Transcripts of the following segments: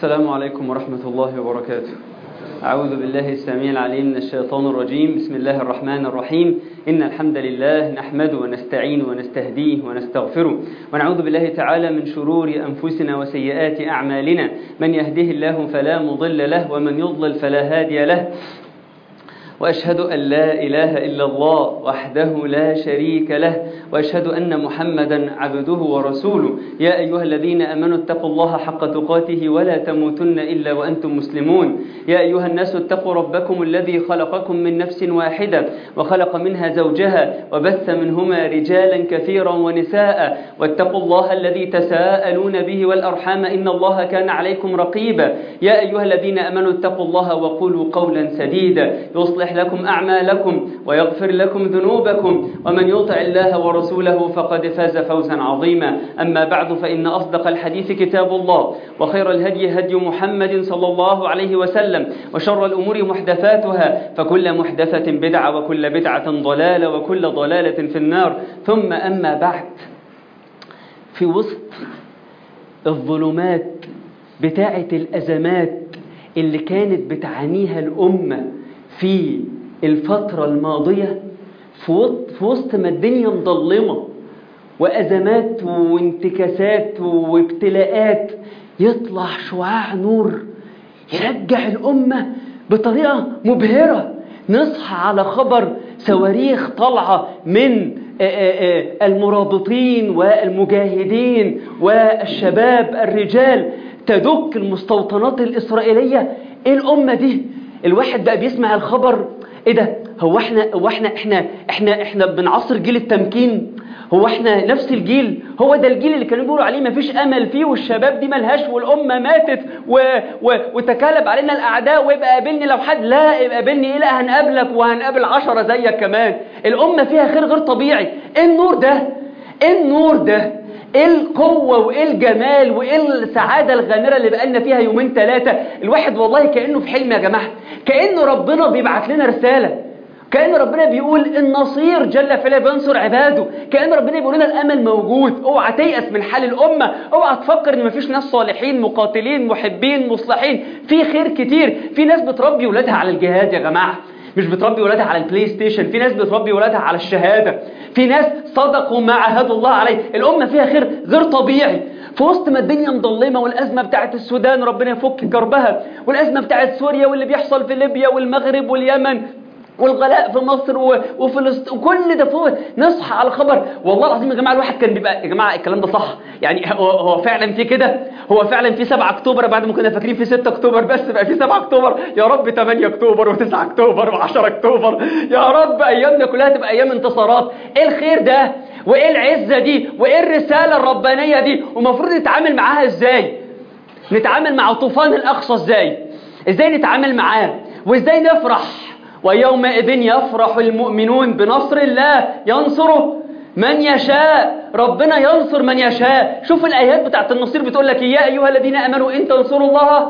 السلام عليكم ورحمة الله وبركاته أعوذ بالله السميع العليم من الشيطان الرجيم بسم الله الرحمن الرحيم إن الحمد لله نحمده ونستعين ونستهديه ونستغفره ونعوذ بالله تعالى من شرور أنفسنا وسيئات أعمالنا من يهده الله فلا مضل له ومن يضلل فلا هادي له وأشهد أن لا إله إلا الله وحده لا شريك له وأشهد أن محمدا عبده ورسوله يا أيها الذين أمنوا اتقوا الله حق تقاته ولا تموتن إلا وأنتم مسلمون يا أيها الناس اتقوا ربكم الذي خلقكم من نفس واحدة وخلق منها زوجها وبث منهما رجالا كثيرا ونساء واتقوا الله الذي تساءلون به والأرحام إن الله كان عليكم رقيبا يا أيها الذين أمنوا اتقوا الله وقولوا قولا سديدا يصلح لكم أعمالكم ويغفر لكم ذنوبكم ومن يطع الله ورسوله فقد فاز فوزا عظيما أما بعد فإن أصدق الحديث كتاب الله وخير الهدي هدي محمد صلى الله عليه وسلم وشر الأمور محدثاتها فكل محدثة بدعة وكل بدعة ضلالة وكل ضلالة في النار ثم أما بعد في وسط الظلمات بتاعة الأزمات اللي كانت بتعانيها الأمة في الفترة الماضية في وسط ما الدنيا مظلمة وأزمات وانتكاسات وابتلاءات يطلع شعاع نور يرجع الأمة بطريقة مبهرة نصحى على خبر صواريخ طالعة من المرابطين والمجاهدين والشباب الرجال تدك المستوطنات الإسرائيلية إيه الأمة دي الواحد بقى بيسمع الخبر ايه ده هو احنا هو احنا احنا احنا احنا بنعصر جيل التمكين هو احنا نفس الجيل هو ده الجيل اللي كانوا بيقولوا عليه مفيش امل فيه والشباب دي ملهاش والامه ماتت و... و... وتكالب علينا الاعداء ويبقى قابلني لو حد لا يبقى قابلني ايه لا هنقابلك وهنقابل عشرة زيك كمان الامه فيها خير غير طبيعي ايه النور ده ايه النور ده ايه القوة وايه الجمال وايه السعادة الغامرة اللي بقالنا فيها يومين ثلاثة الواحد والله كأنه في حلم يا جماعة كأنه ربنا بيبعت لنا رسالة كأن ربنا بيقول النصير جل في بينصر عباده كأن ربنا بيقول لنا الأمل موجود اوعى تيأس من حال الأمة اوعى تفكر ان مفيش ناس صالحين مقاتلين محبين مصلحين في خير كتير في ناس بتربي ولادها على الجهاد يا جماعة مش بتربي ولادها على البلاي ستيشن في ناس بتربي ولادها على الشهادة في ناس صدقوا ما عهدوا الله عليه الأمة فيها خير غير طبيعي في وسط ما الدنيا مظلمة والأزمة بتاعت السودان ربنا يفك كربها والأزمة بتاعت سوريا واللي بيحصل في ليبيا والمغرب واليمن والغلاء في مصر وفلسطين وكل ده فوق نصحى على خبر والله العظيم يا جماعه الواحد كان بيبقى يا جماعه الكلام ده صح يعني هو, هو فعلا في كده هو فعلا في 7 اكتوبر بعد ما كنا فاكرين في 6 اكتوبر بس بقى في 7 اكتوبر يا رب 8 اكتوبر و9 اكتوبر و10 اكتوبر يا رب ايامنا كلها تبقى ايام انتصارات ايه الخير ده وايه العزه دي وايه الرساله الربانيه دي ومفروض نتعامل معاها ازاي نتعامل مع طوفان الاقصى ازاي ازاي نتعامل معاه وازاي نفرح ويومئذ يفرح المؤمنون بنصر الله ينصره من يشاء ربنا ينصر من يشاء شوف الآيات بتاعت النصير بتقول لك يا أيها الذين أمنوا إن تنصروا الله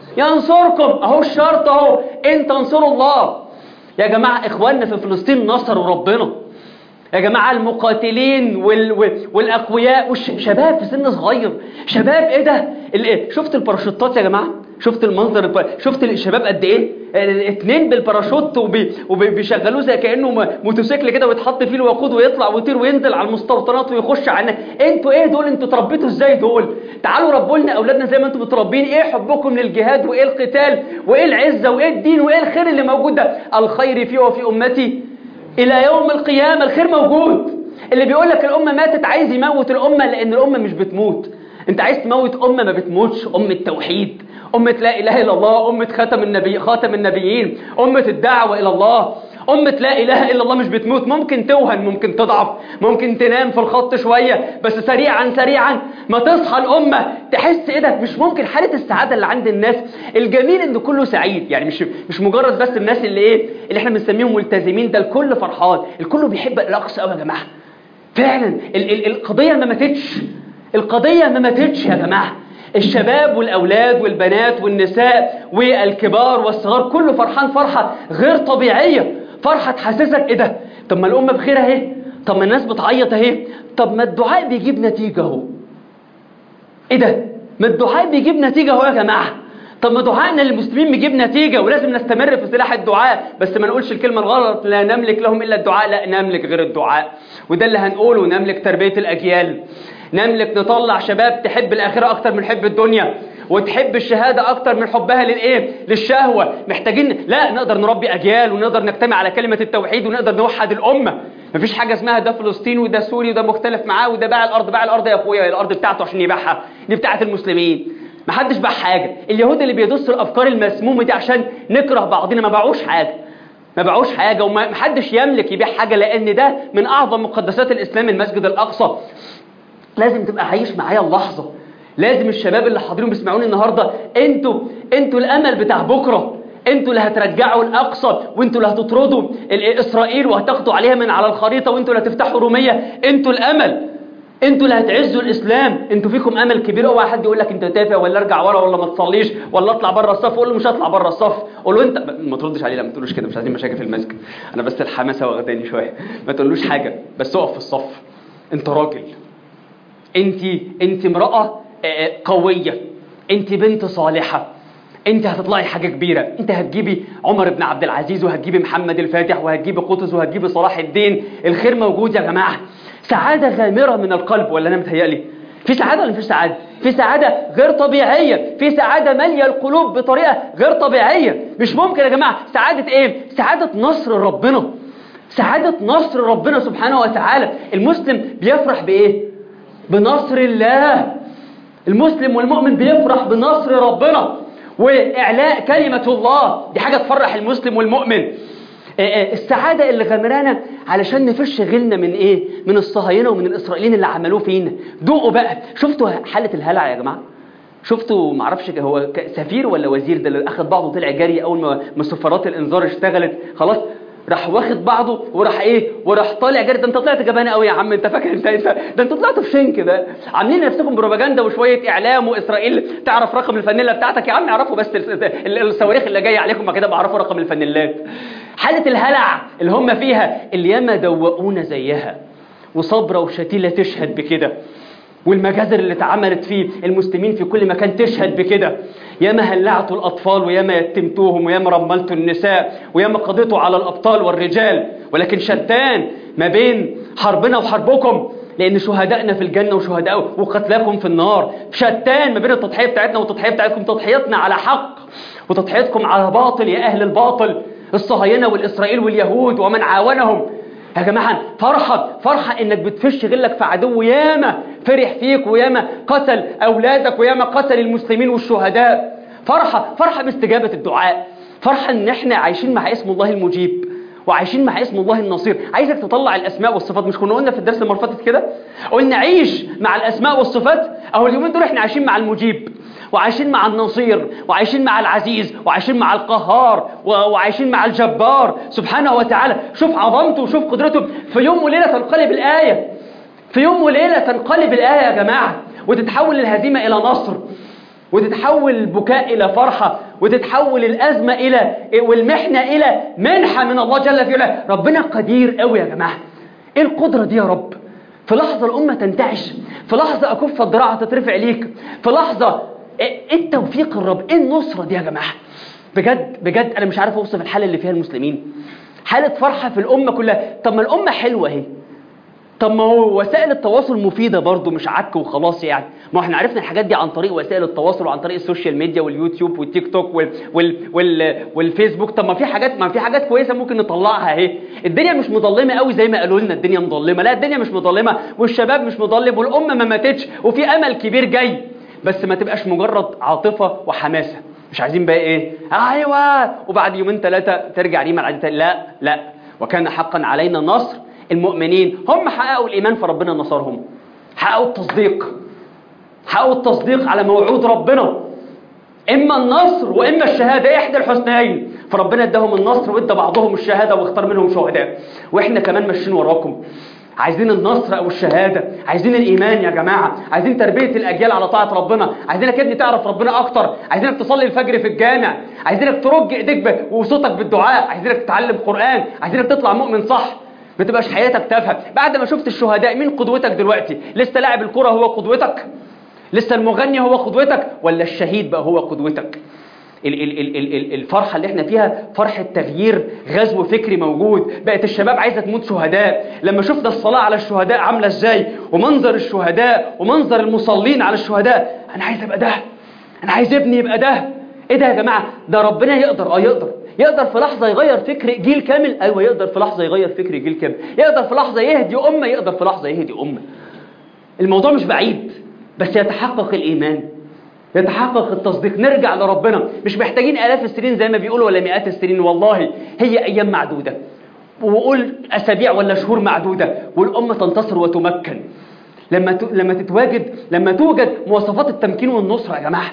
ينصركم أهو الشرط أهو إن تنصروا الله يا جماعة إخواننا في فلسطين نصروا ربنا يا جماعة المقاتلين وال... والأقوياء والشباب في سن صغير شباب إيه ده ال... شفت الباراشوتات يا جماعة شفت المنظر الب... شفت الشباب قد ايه اتنين بالباراشوت وبي... وبيشغلوه زي كانه موتوسيكل كده ويتحط فيه الوقود ويطلع ويطير وينزل على المستوطنات ويخش على انتوا ايه دول انتوا تربيتوا ازاي دول تعالوا ربوا لنا اولادنا زي ما انتوا متربين ايه حبكم للجهاد وايه القتال وايه العزه وايه الدين وايه الخير اللي موجود ده الخير فيه وفي امتي الى يوم القيامه الخير موجود اللي بيقول لك الامه ماتت عايز يموت الامه لان الامه مش بتموت انت عايز تموت امه ما بتموتش امه توحيد أمة لا إله إلا الله أمة خاتم النبي خاتم النبيين أمة الدعوة إلى الله أمة لا إله إلا الله مش بتموت ممكن توهن ممكن تضعف ممكن تنام في الخط شوية بس سريعا سريعا ما تصحى الأمة تحس إيه ده مش ممكن حالة السعادة اللي عند الناس الجميل إن كله سعيد يعني مش مش مجرد بس الناس اللي إيه اللي إحنا بنسميهم ملتزمين ده الكل فرحان الكل بيحب الرقص قوي يا جماعة فعلا ال ال القضية ما ماتتش القضية ما ماتتش يا جماعة الشباب والأولاد والبنات والنساء والكبار والصغار كله فرحان فرحة غير طبيعية فرحة تحسسك إيه ده طب ما الأمة بخير أهي طب ما الناس بتعيط أهي طب ما الدعاء بيجيب نتيجة أهو إيه ده ما الدعاء بيجيب نتيجة أهو يا جماعة طب ما دعائنا للمسلمين بيجيب نتيجة ولازم نستمر في سلاح الدعاء بس ما نقولش الكلمة الغلط لا نملك لهم إلا الدعاء لا نملك غير الدعاء وده اللي هنقوله نملك تربية الأجيال نملك نطلع شباب تحب الآخرة أكتر من حب الدنيا وتحب الشهادة أكتر من حبها للإيه؟ للشهوة محتاجين لا نقدر نربي أجيال ونقدر نجتمع على كلمة التوحيد ونقدر نوحد الأمة مفيش حاجة اسمها ده فلسطين وده سوري وده مختلف معاه وده باع الأرض باع الأرض يا أخويا الأرض بتاعته عشان يبيعها دي بتاعت المسلمين ما حدش باع حاجة اليهود اللي بيدسوا الأفكار المسمومة دي عشان نكره بعضنا ما باعوش حاجة ما باعوش حاجة وما حدش يملك يبيع حاجة لأن ده من أعظم مقدسات الإسلام المسجد الأقصى لازم تبقى عايش معايا اللحظة لازم الشباب اللي حاضرين بيسمعوني النهاردة انتوا انتوا الأمل بتاع بكرة انتوا اللي هترجعوا الأقصى وانتوا اللي هتطردوا إسرائيل وهتاخدوا عليها من على الخريطة وانتوا اللي هتفتحوا رومية انتوا الأمل انتوا اللي هتعزوا الاسلام انتوا فيكم امل كبير اوعى حد يقول لك انت تافه ولا ارجع ورا ولا ما تصليش ولا اطلع بره الصف قول له مش هطلع بره الصف قول له انت ما تردش عليه لا ما تقولوش كده مش عايزين مشاكل في المسجد انا بس الحماسه واخداني شويه ما تقولوش حاجه بس اقف في الصف انت راجل انت انت امراه قويه انت بنت صالحه انت هتطلعي حاجه كبيره انت هتجيبي عمر بن عبد العزيز وهتجيبي محمد الفاتح وهتجيبي قطز وهتجيبي صلاح الدين الخير موجود يا جماعه سعادة غامرة من القلب ولا أنا متهيألي في سعادة ولا مفيش سعادة في سعادة غير طبيعية في سعادة مالية القلوب بطريقة غير طبيعية مش ممكن يا جماعة سعادة ايه سعادة نصر ربنا سعادة نصر ربنا سبحانه وتعالى المسلم بيفرح بايه بنصر الله المسلم والمؤمن بيفرح بنصر ربنا وإعلاء كلمة الله دي حاجة تفرح المسلم والمؤمن السعادة اللي غمرانا علشان نفش غلنا من ايه من الصهاينة ومن الاسرائيليين اللي عملوه فينا دوقوا بقى شفتوا حالة الهلع يا جماعة شفتوا معرفش هو سفير ولا وزير ده اللي اخد بعضه طلع جري اول ما ما سفارات الانذار اشتغلت خلاص راح واخد بعضه وراح ايه وراح طالع جري ده انت طلعت جبان قوي يا عم انت فاكر انت انت ده انت طلعت في شنك ده عاملين نفسكم بروباجندا وشويه اعلام واسرائيل تعرف رقم الفانيلا بتاعتك يا عم اعرفوا بس الصواريخ اللي جايه عليكم كده بعرفوا رقم الفانيلات حاله الهلع اللي هم فيها اللي ياما دوقونا زيها وصبره وشتيله تشهد بكده والمجازر اللي اتعملت فيه المسلمين في كل مكان تشهد بكده ياما هلعتوا الأطفال وياما يتمتوهم وياما رملتوا النساء وياما قضيتوا على الأبطال والرجال ولكن شتان ما بين حربنا وحربكم لأن شهدائنا في الجنة وشهداء وقتلاكم في النار شتان ما بين التضحية بتاعتنا والتضحية بتاعتكم تضحيتنا على حق وتضحيتكم على باطل يا أهل الباطل الصهاينة والإسرائيل واليهود ومن عاونهم يا جماعة فرحة فرحة انك بتفش غلك في عدو ياما فرح فيك وياما قتل اولادك وياما قتل المسلمين والشهداء فرحة فرحة باستجابة الدعاء فرحة ان احنا عايشين مع اسم الله المجيب وعايشين مع اسم الله النصير عايزك تطلع الاسماء والصفات مش كنا قلنا في الدرس المره فاتت كده قلنا عيش مع الاسماء والصفات اهو اليومين دول احنا عايشين مع المجيب وعايشين مع النصير وعايشين مع العزيز وعايشين مع القهار وعايشين مع الجبار سبحانه وتعالى شوف عظمته وشوف قدرته في يوم وليلة تنقلب الآية في يوم وليلة تنقلب الآية يا جماعة وتتحول الهزيمة إلى نصر وتتحول البكاء إلى فرحة وتتحول الأزمة إلى والمحنة إلى منحة من الله جل في علاه ربنا قدير قوي يا جماعة إيه القدرة دي يا رب في لحظة الأمة تنتعش في لحظة أكف الذراع تترفع ليك في لحظة ايه التوفيق الرب ايه النصرة دي يا جماعة بجد بجد انا مش عارف اوصف الحالة اللي فيها المسلمين حالة فرحة في الامة كلها طب ما الامة حلوة اهي طب ما هو وسائل التواصل مفيدة برضو مش عك وخلاص يعني ما احنا عرفنا الحاجات دي عن طريق وسائل التواصل وعن طريق السوشيال ميديا واليوتيوب والتيك توك وال وال وال والفيسبوك طب ما في حاجات ما في حاجات كويسة ممكن نطلعها اهي الدنيا مش مظلمة قوي زي ما قالوا لنا الدنيا مظلمة لا الدنيا مش مظلمة والشباب مش مظلم والامة ما ماتتش وفي امل كبير جاي بس ما تبقاش مجرد عاطفة وحماسة مش عايزين بقى ايه ايوه وبعد يومين ثلاثة ترجع ريما العادة لا لا وكان حقا علينا نصر المؤمنين هم حققوا الإيمان فربنا نصرهم حققوا التصديق حققوا التصديق على موعود ربنا إما النصر وإما الشهادة إحدى الحسنيين فربنا اداهم النصر وادى بعضهم الشهادة واختار منهم شهداء وإحنا كمان ماشيين وراكم عايزين النصر او الشهاده عايزين الايمان يا جماعه عايزين تربيه الاجيال على طاعه ربنا عايزينك يا ابني تعرف ربنا اكتر عايزينك تصلي الفجر في الجامع عايزينك ترج ايديك وصوتك بالدعاء عايزينك تتعلم قران عايزينك تطلع مؤمن صح ما تبقاش حياتك تافهه بعد ما شفت الشهداء مين قدوتك دلوقتي لسه لاعب الكره هو قدوتك لسه المغني هو قدوتك ولا الشهيد بقى هو قدوتك ال- ال- ال- ال- ال- الفرحة اللي احنا فيها فرحة تغيير غزو فكري موجود بقت الشباب عايزة تموت شهداء لما شفنا الصلاة على الشهداء عاملة ازاي ومنظر الشهداء ومنظر المصلين على الشهداء انا عايز ابقى ده انا عايز ابني يبقى ده ايه ده يا جماعة ده ربنا يقدر اه يقدر يقدر في لحظة يغير فكر جيل كامل ايوه يقدر في لحظة يغير فكر جيل كامل يقدر في لحظة يهدي أمة يقدر في لحظة يهدي أمة الموضوع مش بعيد بس يتحقق الإيمان يتحقق التصديق نرجع لربنا مش محتاجين آلاف السنين زي ما بيقولوا ولا مئات السنين والله هي أيام معدودة وقول أسابيع ولا شهور معدودة والأمة تنتصر وتمكن لما ت... لما تتواجد لما توجد مواصفات التمكين والنصرة يا جماعة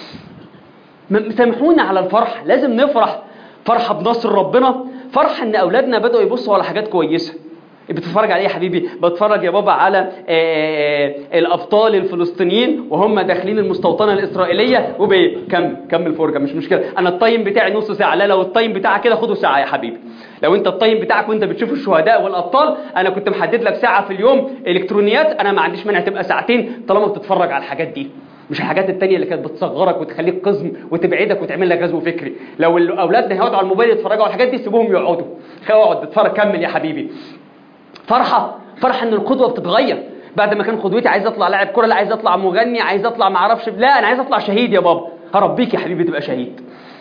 م- سامحونا على الفرح لازم نفرح فرحة بنصر ربنا فرحة ان اولادنا بدأوا يبصوا على حاجات كويسة بتتفرج على ايه يا حبيبي بتفرج يا بابا على آه، الابطال الفلسطينيين وهم داخلين المستوطنه الاسرائيليه وبايه كم كم الفرجه مش مشكله انا التايم بتاعي نص ساعه لا لو التايم بتاعك كده خده ساعه يا حبيبي لو انت التايم بتاعك وانت بتشوف الشهداء والابطال انا كنت محدد لك ساعه في اليوم الكترونيات انا ما عنديش مانع تبقى ساعتين طالما بتتفرج على الحاجات دي مش الحاجات التانية اللي كانت بتصغرك وتخليك قزم وتبعدك وتعمل لك غزو فكري لو اولادنا هيقعدوا على الموبايل يتفرجوا على الحاجات دي سيبوهم يقعدوا اقعد اتفرج كمل يا حبيبي فرحة فرحة ان القدوة بتتغير بعد ما كان قدوتي عايز اطلع لاعب كرة لا عايز اطلع مغني عايز اطلع ما اعرفش لا انا عايز اطلع شهيد يا بابا هربيك يا حبيبي تبقى شهيد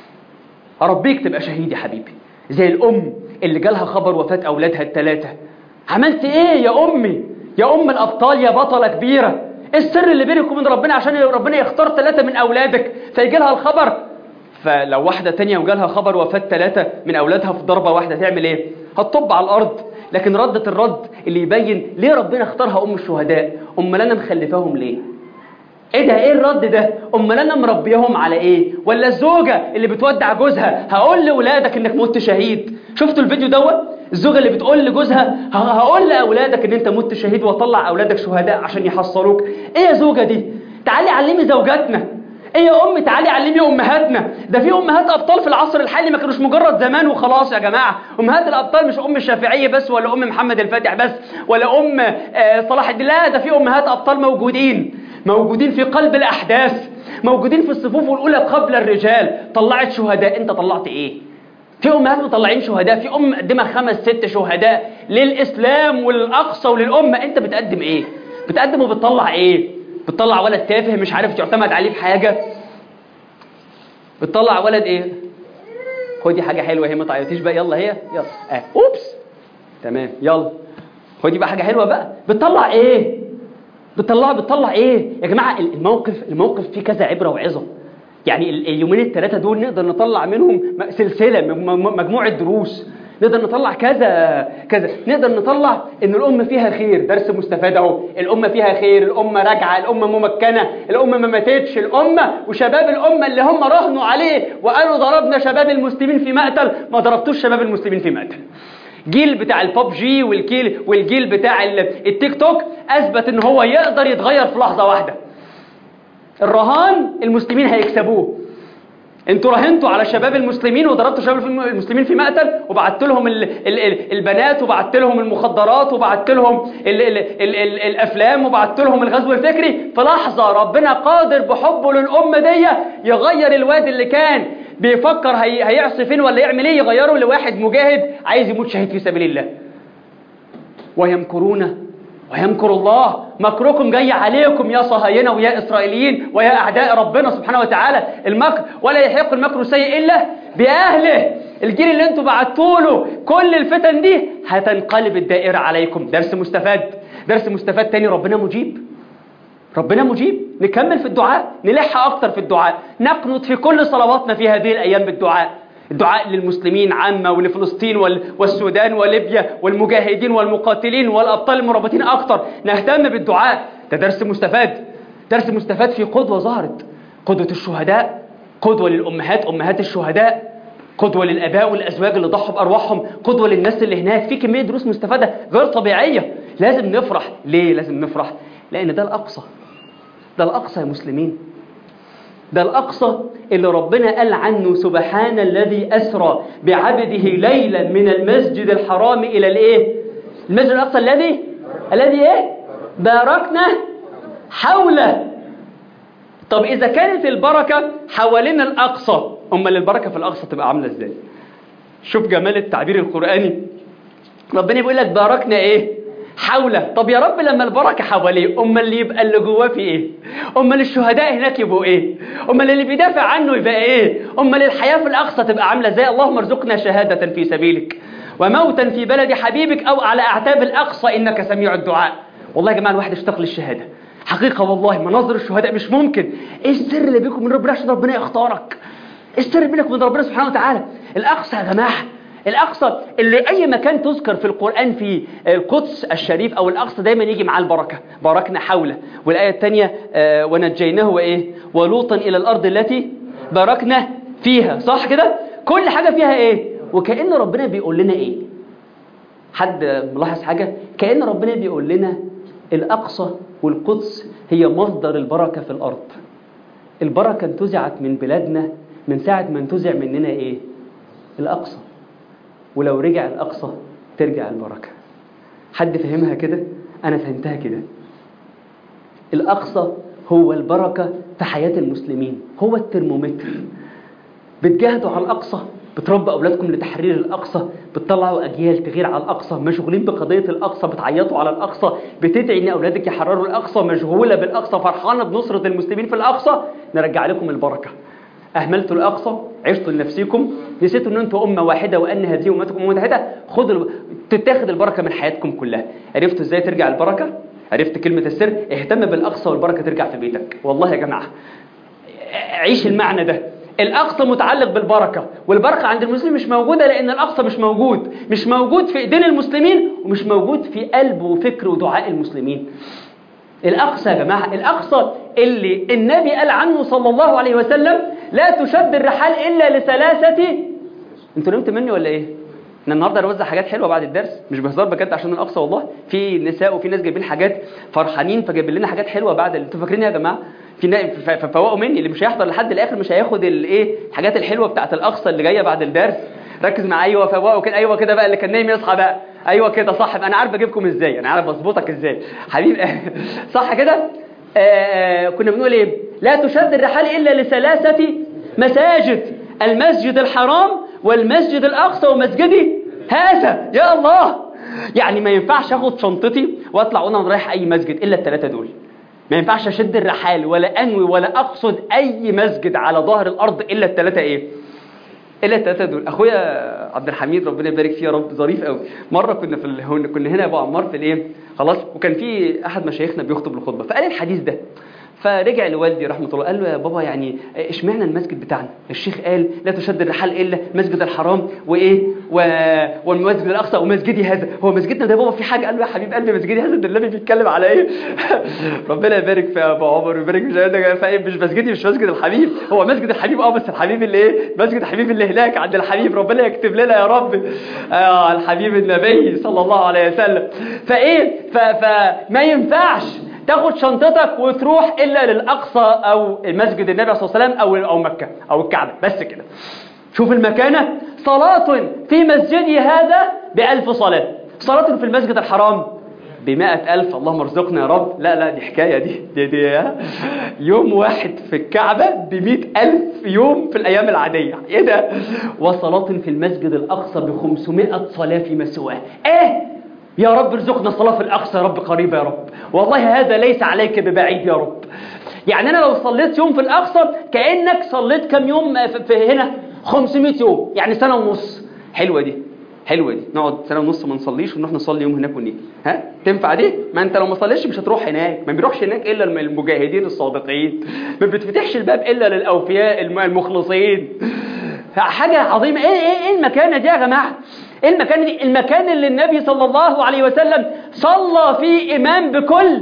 هربيك تبقى شهيد يا حبيبي زي الام اللي جالها خبر وفاة اولادها الثلاثة عملت ايه يا امي يا ام الابطال يا بطلة كبيرة ايه السر اللي بينك وبين ربنا عشان ربنا يختار ثلاثة من اولادك فيجي لها الخبر فلو واحدة تانية وجالها خبر وفاة ثلاثة من أولادها في ضربة واحدة تعمل إيه؟ هتطب على الأرض لكن ردة الرد اللي يبين ليه ربنا اختارها أم الشهداء أمال أنا مخلفاهم ليه؟ ايه ده ايه الرد ده امال انا مربيهم على ايه ولا الزوجه اللي بتودع جوزها هقول لاولادك انك مت شهيد شفتوا الفيديو دوت الزوجه اللي بتقول لجوزها ه- هقول لاولادك ان انت مت شهيد واطلع اولادك شهداء عشان يحصلوك ايه يا زوجه دي تعالي علمي زوجاتنا ايه يا ام تعالي علمي امهاتنا ده في امهات ابطال في العصر الحالي ما كانوش مجرد زمان وخلاص يا جماعه امهات الابطال مش ام الشافعيه بس ولا ام محمد الفاتح بس ولا ام آه، صلاح الدين لا ده في امهات ابطال موجودين موجودين في قلب الاحداث موجودين في الصفوف الاولى قبل الرجال طلعت شهداء انت طلعت ايه في امهات مطلعين شهداء في ام مقدمه خمس ست شهداء للاسلام وللاقصى وللامه انت بتقدم ايه بتقدم وبتطلع ايه بتطلع ولد تافه مش عارف تعتمد عليه في حاجه بتطلع ولد ايه خدي حاجه حلوه هي ما تعيطيش بقى يلا هي يلا اه اوبس تمام يلا خدي بقى حاجه حلوه بقى بتطلع ايه بتطلع بتطلع ايه يا جماعه الموقف الموقف فيه كذا عبره وعظه يعني ال- اليومين الثلاثه دول نقدر نطلع منهم م- سلسله م- م- مجموعه دروس نقدر نطلع كذا كذا نقدر نطلع ان الامه فيها خير درس مستفاد اهو الامه فيها خير الامه راجعه الامه ممكنه الامه ما ماتتش الامه وشباب الامه اللي هم راهنوا عليه وقالوا ضربنا شباب المسلمين في مقتل ما ضربتوش شباب المسلمين في مقتل جيل بتاع البوب جي والجيل والجيل بتاع ال- التيك توك اثبت ان هو يقدر يتغير في لحظه واحده الرهان المسلمين هيكسبوه انتوا راهنتوا على شباب المسلمين وضربتوا شباب الم- المسلمين في مقتل وبعت لهم ال ال ال البنات وبعت لهم المخدرات وبعت لهم ال ال ال ال الافلام وبعت لهم الغزو الفكري في لحظه ربنا قادر بحبه للامه دي يغير الواد اللي كان بيفكر هي هيعصي فين ولا يعمل ايه يغيره لواحد مجاهد عايز يموت شهيد في سبيل الله ويمكرون ويمكر الله مكركم جاي عليكم يا صهاينة ويا إسرائيليين ويا أعداء ربنا سبحانه وتعالى المكر ولا يحيق المكر السيء إلا بأهله الجيل اللي انتوا بعتوا له كل الفتن دي هتنقلب الدائرة عليكم درس مستفاد درس مستفاد تاني ربنا مجيب ربنا مجيب نكمل في الدعاء نلح أكتر في الدعاء نقنط في كل صلواتنا في هذه الأيام بالدعاء الدعاء للمسلمين عامة ولفلسطين وال- والسودان وليبيا والمجاهدين والمقاتلين والأبطال المرابطين أكتر نهتم بالدعاء ده درس مستفاد درس مستفاد في قدوة ظهرت قدوة الشهداء قدوة للأمهات أمهات الشهداء قدوة للآباء والأزواج اللي ضحوا بأرواحهم قدوة للناس اللي هناك في كمية دروس مستفادة غير طبيعية لازم نفرح ليه لازم نفرح لأن ده الأقصى ده الأقصى يا مسلمين ده الأقصى اللي ربنا قال عنه سبحان الذي أسرى بعبده ليلا من المسجد الحرام إلى الإيه؟ المسجد الأقصى الذي الذي إيه؟ باركنا حوله طب إذا كانت البركة حوالين الأقصى أمال البركة في الأقصى تبقى عاملة إزاي شوف جمال التعبير القرآني ربنا بيقول لك باركنا إيه حوله طب يا رب لما البركة حواليه أمال اللي يبقى اللي جواه في إيه أمال الشهداء هناك يبقوا إيه أمال اللي بيدافع عنه يبقى إيه أمال الحياة في الأقصى تبقى عاملة إزاي اللهم ارزقنا شهادة في سبيلك وموتا في بلد حبيبك أو على أعتاب الأقصى إنك سميع الدعاء والله يا جماعة الواحد اشتاق للشهادة حقيقة والله مناظر الشهداء مش ممكن إيه السر اللي بينكم من ربنا عشان ربنا يختارك إيه السر بينك وبين ربنا سبحانه وتعالى الأقصى يا جماعة الأقصى اللي أي مكان تذكر في القرآن في القدس الشريف أو الأقصى دايما يجي معاه البركة باركنا حوله والآية الثانية آه ونجيناه وإيه ولوطا إلى الأرض التي باركنا فيها صح كده كل حاجة فيها إيه وكأن ربنا بيقول لنا إيه حد ملاحظ حاجة كأن ربنا بيقول لنا الأقصى والقدس هي مصدر البركة في الأرض البركة انتزعت من بلادنا من ساعة ما انتزع مننا إيه الأقصى ولو رجع الأقصى ترجع البركة حد فهمها كده أنا فهمتها كده الأقصى هو البركة في حياة المسلمين هو الترمومتر بتجاهدوا على الأقصى بتربوا أولادكم لتحرير الأقصى بتطلعوا أجيال تغير على الأقصى مشغولين بقضية الأقصى بتعيطوا على الأقصى بتدعي إن أولادك يحرروا الأقصى مشغولة بالأقصى فرحانة بنصرة المسلمين في الأقصى نرجع لكم البركة أهملتوا الأقصى عشتوا لنفسكم نسيتوا أن أنتوا أمة واحدة وأن هذه أمتكم أمة واحدة خدوا تتاخد البركة من حياتكم كلها عرفتوا إزاي ترجع البركة عرفت كلمة السر اهتم بالأقصى والبركة ترجع في بيتك والله يا جماعة عيش المعنى ده الأقصى متعلق بالبركة والبركة عند المسلم مش موجودة لأن الأقصى مش موجود مش موجود في إيدين المسلمين ومش موجود في قلب وفكر ودعاء المسلمين الأقصى يا جماعة الأقصى اللي النبي قال عنه صلى الله عليه وسلم لا تشد الرحال إلا لثلاثة انتوا نمت مني ولا ايه احنا النهارده هنوزع حاجات حلوه بعد الدرس مش بهزار بجد عشان الاقصى والله في نساء وفي ناس جايبين حاجات فرحانين فجايبين لنا حاجات حلوه بعد انتوا فاكرين يا جماعه في نا... ففوقوا مني اللي مش هيحضر لحد الاخر مش هياخد الايه الحاجات الحلوه بتاعت الاقصى اللي جايه بعد الدرس ركز معايا ايوه فوقوا كده ايوه كده بقى اللي كان نايم يصحى بقى ايوه كده صح انا عارف اجيبكم ازاي انا عارف اظبطك ازاي حبيب صح كده آه كنا بنقول ايه لا تشد الرحال الا لثلاثه مساجد المسجد الحرام والمسجد الأقصى ومسجدي هذا يا الله يعني ما ينفعش اخد شنطتي واطلع وانا رايح اي مسجد الا الثلاثه دول ما ينفعش اشد الرحال ولا انوي ولا اقصد اي مسجد على ظهر الارض الا الثلاثه ايه الا الثلاثه دول اخويا عبد الحميد ربنا يبارك فيه يا رب ظريف قوي مره كنا في ال... كنا هنا يا ابو عمار في الايه خلاص وكان في احد مشايخنا بيخطب الخطبه فقال الحديث ده فرجع لوالدي رحمه الله قال له يا بابا يعني اشمعنى المسجد بتاعنا الشيخ قال لا تشد الرحال الا مسجد الحرام وايه و... والمسجد الاقصى ومسجدي هذا هو مسجدنا ده يا بابا في حاجه قال له يا حبيب قلبي مسجدي هذا ده النبي بيتكلم على ايه ربنا يبارك في ابو عمر ويبارك في مش مسجدي مش مسجد الحبيب هو مسجد الحبيب اه بس الحبيب اللي ايه مسجد الحبيب اللي هناك عند الحبيب ربنا يكتب لنا يا رب آه الحبيب النبي صلى الله عليه وسلم فايه ف... فما ينفعش تاخد شنطتك وتروح الا للاقصى او مسجد النبي صلى الله عليه وسلم او او مكه او الكعبه بس كده شوف المكانه صلاه في مسجدي هذا بألف صلاه صلاه في المسجد الحرام بمائة ألف اللهم ارزقنا يا رب لا لا دي حكاية دي دي, دي يوم واحد في الكعبة بمئة ألف يوم في الأيام العادية إيه ده وصلاة في المسجد الأقصى بخمسمائة صلاة فيما سواه إيه يا رب ارزقنا صلاة في الأقصى يا رب قريبة يا رب والله هذا ليس عليك ببعيد يا رب يعني أنا لو صليت يوم في الأقصى كأنك صليت كم يوم في هنا 500 يوم يعني سنة ونص حلوة دي حلوة دي نقعد سنة ونص ما نصليش ونروح نصلي يوم هناك ونيجي ها تنفع دي ما انت لو ما صليتش مش هتروح هناك ما بيروحش هناك الا المجاهدين الصادقين ما بتفتحش الباب الا للاوفياء المخلصين حاجة عظيمة ايه ايه ايه المكانة دي يا جماعة ايه المكان دي المكان اللي النبي صلى الله عليه وسلم صلى فيه امام بكل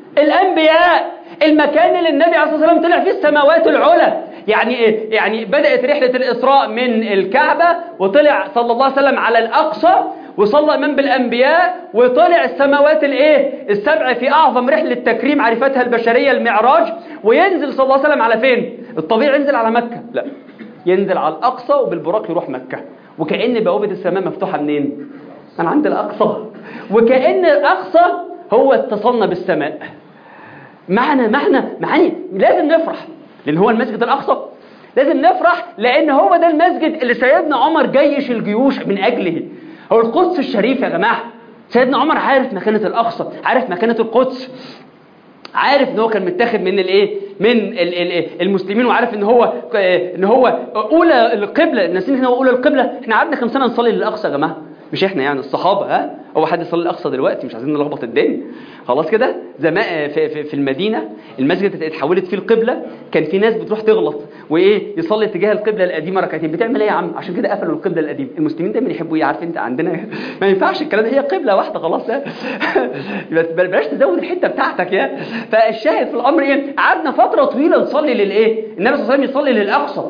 الانبياء المكان اللي النبي عليه الصلاه والسلام طلع فيه السماوات العلى يعني ايه يعني بدات رحله الاسراء من الكعبه وطلع صلى الله عليه وسلم على الاقصى وصلى امام بالانبياء وطلع السماوات الايه السبع في اعظم رحله تكريم عرفتها البشريه المعراج وينزل صلى الله عليه وسلم على فين الطبيعي ينزل على مكه لا ينزل على الاقصى وبالبراق يروح مكه وكأن بوابة السماء مفتوحة منين؟ من عند الأقصى وكأن الأقصى هو اتصلنا بالسماء معنى معنى معاني لازم نفرح لان هو المسجد الاقصى لازم نفرح لان هو ده المسجد اللي سيدنا عمر جيش الجيوش من اجله هو القدس الشريف يا جماعه سيدنا عمر عارف مكانه الاقصى عارف مكانه القدس عارف ان هو كان متاخد من الايه من ال- ال- المسلمين وعارف ان هو ان هو اولى القبله ناسين ان هو اولى القبله احنا قعدنا كام سنه نصلي للاقصى يا جماعه مش احنا يعني الصحابه ها هو حد يصلي الاقصى دلوقتي مش عايزين نلخبط الدنيا خلاص كده زمان في, في, في المدينه المسجد اتحولت فيه القبله كان في ناس بتروح تغلط وايه يصلي اتجاه القبله القديمه ركعتين بتعمل ايه يا عم عشان كده قفلوا القبله القديمه المسلمين دايما يحبوا ايه عارف انت عندنا ما ينفعش الكلام ده هي قبله واحده خلاص ها بس بلاش تزود الحته بتاعتك يا فالشاهد في الامر ايه قعدنا فتره طويله نصلي للايه النبي صلى الله عليه وسلم يصلي للاقصى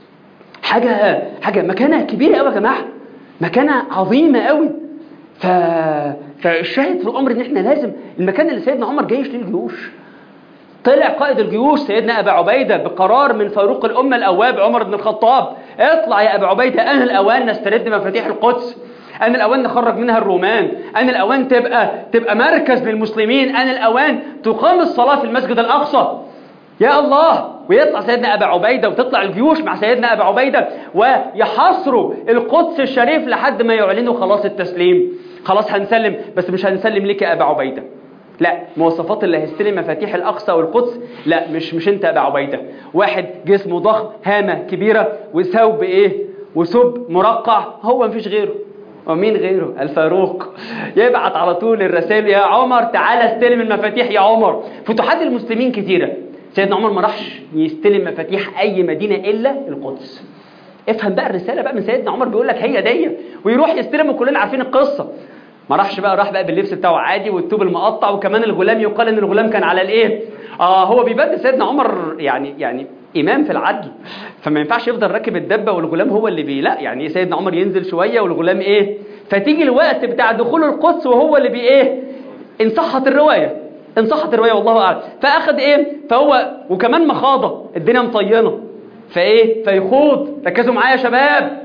حاجه حاجه مكانه كبيره قوي يا جماعه مكانه عظيمه قوي ف... فالشاهد في الامر ان احنا لازم المكان اللي سيدنا عمر جيش للجيوش طلع قائد الجيوش سيدنا ابا عبيده بقرار من فاروق الامه الاواب عمر بن الخطاب اطلع يا ابا عبيده انا الاوان نسترد مفاتيح القدس أنا الأوان نخرج منها الرومان أنا الأوان تبقى تبقى مركز للمسلمين أنا الأوان تقام الصلاة في المسجد الأقصى يا الله ويطلع سيدنا أبا عبيدة وتطلع الجيوش مع سيدنا أبا عبيدة ويحاصروا القدس الشريف لحد ما يعلنوا خلاص التسليم خلاص هنسلم بس مش هنسلم ليك يا أبا عبيدة لا مواصفات اللي هيستلم مفاتيح الأقصى والقدس لا مش مش أنت أبا عبيدة واحد جسمه ضخم هامة كبيرة وثوب إيه وثوب مرقع هو مفيش غيره ومين غيره الفاروق يبعت على طول الرسائل يا عمر تعالى استلم المفاتيح يا عمر فتوحات المسلمين كتيرة سيدنا عمر ما راحش يستلم مفاتيح أي مدينة إلا القدس افهم بقى الرسالة بقى من سيدنا عمر بيقول لك هي دي ويروح يستلم وكلنا عارفين القصة ما راحش بقى راح بقى باللبس بتاعه عادي والثوب المقطع وكمان الغلام يقال ان الغلام كان على الايه اه هو بيبدل سيدنا عمر يعني يعني امام في العدل فما ينفعش يفضل راكب الدبه والغلام هو اللي بي لا يعني سيدنا عمر ينزل شويه والغلام ايه فتيجي الوقت بتاع دخول القدس وهو اللي بي ايه ان صحت الروايه ان صحت الروايه والله اعلم فاخد ايه فهو وكمان مخاضه الدنيا مطينه فايه فيخوض ركزوا معايا يا شباب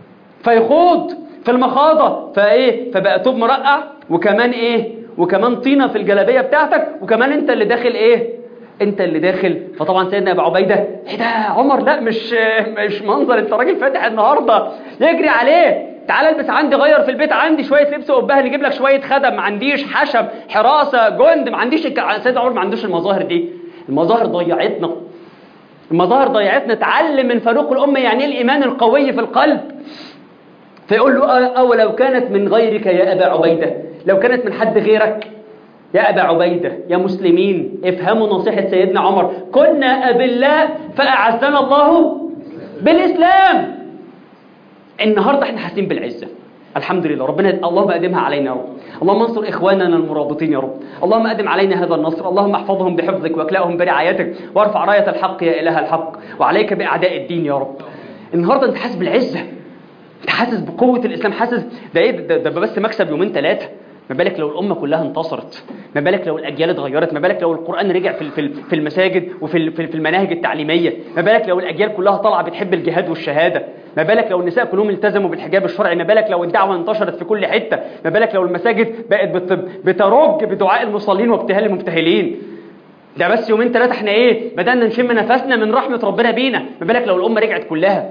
فيخوض في المخاضه فايه فبقى توب مرقع وكمان ايه وكمان طينه في الجلابيه بتاعتك وكمان انت اللي داخل ايه انت اللي داخل فطبعا سيدنا ابو عبيده ايه ده عمر لا مش مش منظر انت راجل فاتح النهارده يجري عليه تعال البس عندي غير في البيت عندي شويه لبس وقبها نجيب لك شويه خدم ما عنديش حشم حراسه جند ما عنديش الك... سيدنا عمر ما عندوش المظاهر دي المظاهر ضيعتنا المظاهر ضيعتنا تعلم من فاروق الامه يعني ايه الايمان القوي في القلب فيقول له أو لو كانت من غيرك يا أبا عبيدة لو كانت من حد غيرك يا أبا عبيدة يا مسلمين افهموا نصيحة سيدنا عمر كنا أبلاء فأعزنا الله بالإسلام النهاردة احنا حاسين بالعزة الحمد لله ربنا اللهم أدمها علينا يا رب اللهم انصر إخواننا المرابطين يا رب اللهم أدم علينا هذا النصر اللهم احفظهم بحفظك واكلأهم برعايتك وارفع راية الحق يا إله الحق وعليك بأعداء الدين يا رب النهاردة انت حاسس بالعزة انت حاسس بقوة الإسلام حاسس ده ايه ده, ده بس مكسب يومين ثلاثة ما بالك لو الأمة كلها انتصرت ما بالك لو الأجيال اتغيرت ما بالك لو القرآن رجع في في في المساجد وفي في المناهج التعليمية ما بالك لو الأجيال كلها طالعة بتحب الجهاد والشهادة ما بالك لو النساء كلهم التزموا بالحجاب الشرعي ما بالك لو الدعوة انتشرت في كل حتة ما بالك لو المساجد بقت بترج بدعاء المصلين وابتهال المبتهلين ده بس يومين ثلاثة احنا ايه بدأنا نشم نفسنا من رحمة ربنا بينا ما بالك لو الأمة رجعت كلها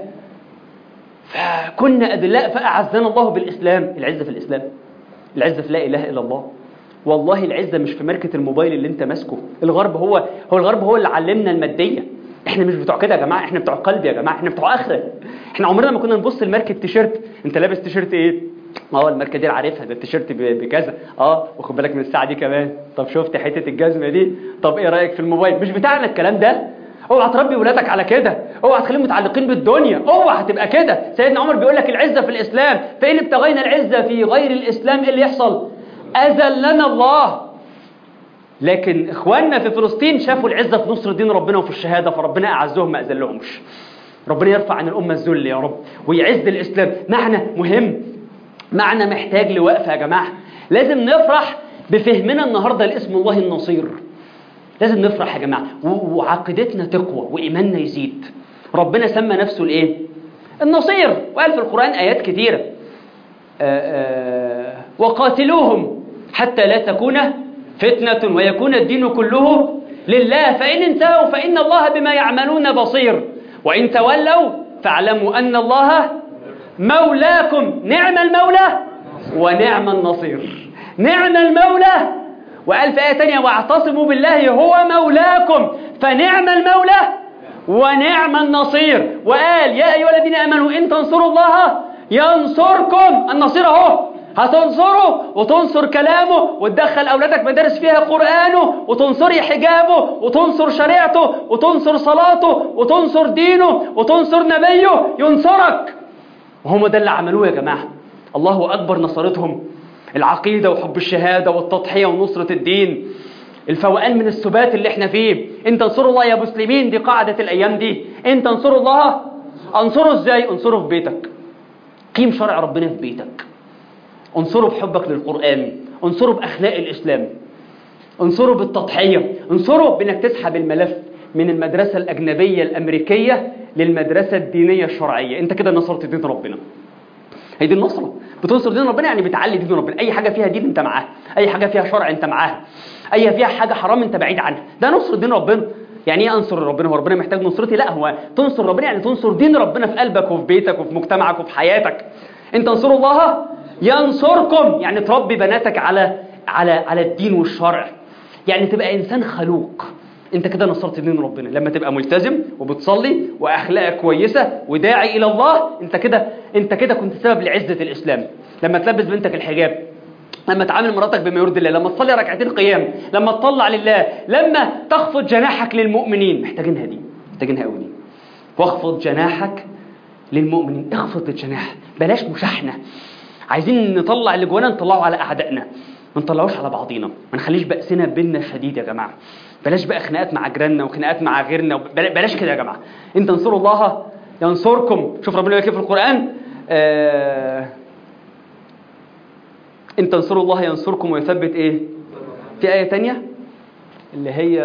فكنا أدلاء فأعزنا الله بالإسلام العزة في الإسلام العزة في لا إله إلا الله والله العزة مش في ماركة الموبايل اللي انت ماسكه الغرب هو هو الغرب هو اللي علمنا المادية احنا مش بتوع كده يا جماعة احنا بتوع قلب يا جماعة احنا بتوع آخرة احنا عمرنا ما كنا نبص لماركة تيشيرت انت لابس تيشيرت ايه اه الماركة دي عارفها ده التيشيرت بكذا اه واخد بالك من الساعة دي كمان طب شفت حتة الجزمة دي طب ايه رأيك في الموبايل مش بتاعنا الكلام ده اوعى تربي ولادك على كده اوعى تخليهم متعلقين بالدنيا اوعى هتبقى كده سيدنا عمر بيقول لك العزه في الاسلام فان ابتغينا العزه في غير الاسلام ايه اللي يحصل اذلنا الله لكن اخواننا في فلسطين شافوا العزه في نصر دين ربنا وفي الشهاده فربنا اعزهم ما اذلهمش ربنا يرفع عن الامه الذل يا رب ويعز الاسلام معنى مهم معنى محتاج لوقفه يا جماعه لازم نفرح بفهمنا النهارده لاسم الله النصير لازم نفرح يا جماعة وعقيدتنا تقوى وإيماننا يزيد ربنا سمى نفسه الإيه؟ النصير وقال في القرآن آيات كثيرة وقاتلوهم حتى لا تكون فتنة ويكون الدين كله لله فإن انتهوا فإن الله بما يعملون بصير وإن تولوا فاعلموا أن الله مولاكم نعم المولى ونعم النصير نعم المولى وقال في آية تانية واعتصموا بالله هو مولاكم فنعم المولى ونعم النصير وقال يا أيها الذين آمنوا إن تنصروا الله ينصركم النصير أهو هتنصره وتنصر كلامه وتدخل أولادك مدارس فيها قرآنه وتنصري حجابه وتنصر شريعته وتنصر صلاته وتنصر دينه وتنصر نبيه ينصرك وهم ده اللي عملوه يا جماعة الله أكبر نصرتهم العقيدة وحب الشهادة والتضحية ونصرة الدين الفوقان من السبات اللي احنا فيه ان تنصروا الله يا مسلمين دي قاعدة الأيام دي ان تنصروا الله انصروا ازاي انصروا في بيتك قيم شرع ربنا في بيتك انصروا بحبك للقرآن انصروا بأخلاق الإسلام انصروا بالتضحية انصروا بأنك تسحب الملف من المدرسة الأجنبية الأمريكية للمدرسة الدينية الشرعية انت كده نصرت دين ربنا هي دي النصرة بتنصر دين ربنا يعني بتعلي دين ربنا أي حاجة فيها دين انت معاها أي حاجة فيها شرع انت معاها أي فيها حاجة حرام انت بعيد عنها ده نصر دين ربنا يعني ايه انصر ربنا هو ربنا محتاج نصرتي لا هو تنصر ربنا يعني تنصر دين ربنا في قلبك وفي بيتك وفي مجتمعك وفي حياتك ان تنصروا الله ينصركم يعني تربي بناتك على على على الدين والشرع يعني تبقى انسان خلوق انت كده نصرت دين ربنا لما تبقى ملتزم وبتصلي واخلاقك كويسه وداعي الى الله انت كده انت كده كنت سبب لعزه الاسلام لما تلبس بنتك الحجاب لما تعامل مراتك بما يرضي الله لما تصلي ركعتين قيام لما تطلع لله لما تخفض جناحك للمؤمنين محتاجينها دي محتاجينها قوي دي واخفض جناحك للمؤمنين اخفض الجناح بلاش مشاحنه عايزين نطلع اللي جوانا نطلعه على اعدائنا ما نطلعوش على بعضينا ما نخليش بأسنا بينا شديد يا جماعه بلاش بقى خناقات مع جيراننا وخناقات مع غيرنا بلا- بلاش كده يا جماعه ان تنصروا الله ينصركم شوف ربنا يقول كيف في القران آه ان تنصروا الله ينصركم ويثبت ايه في ايه تانية اللي هي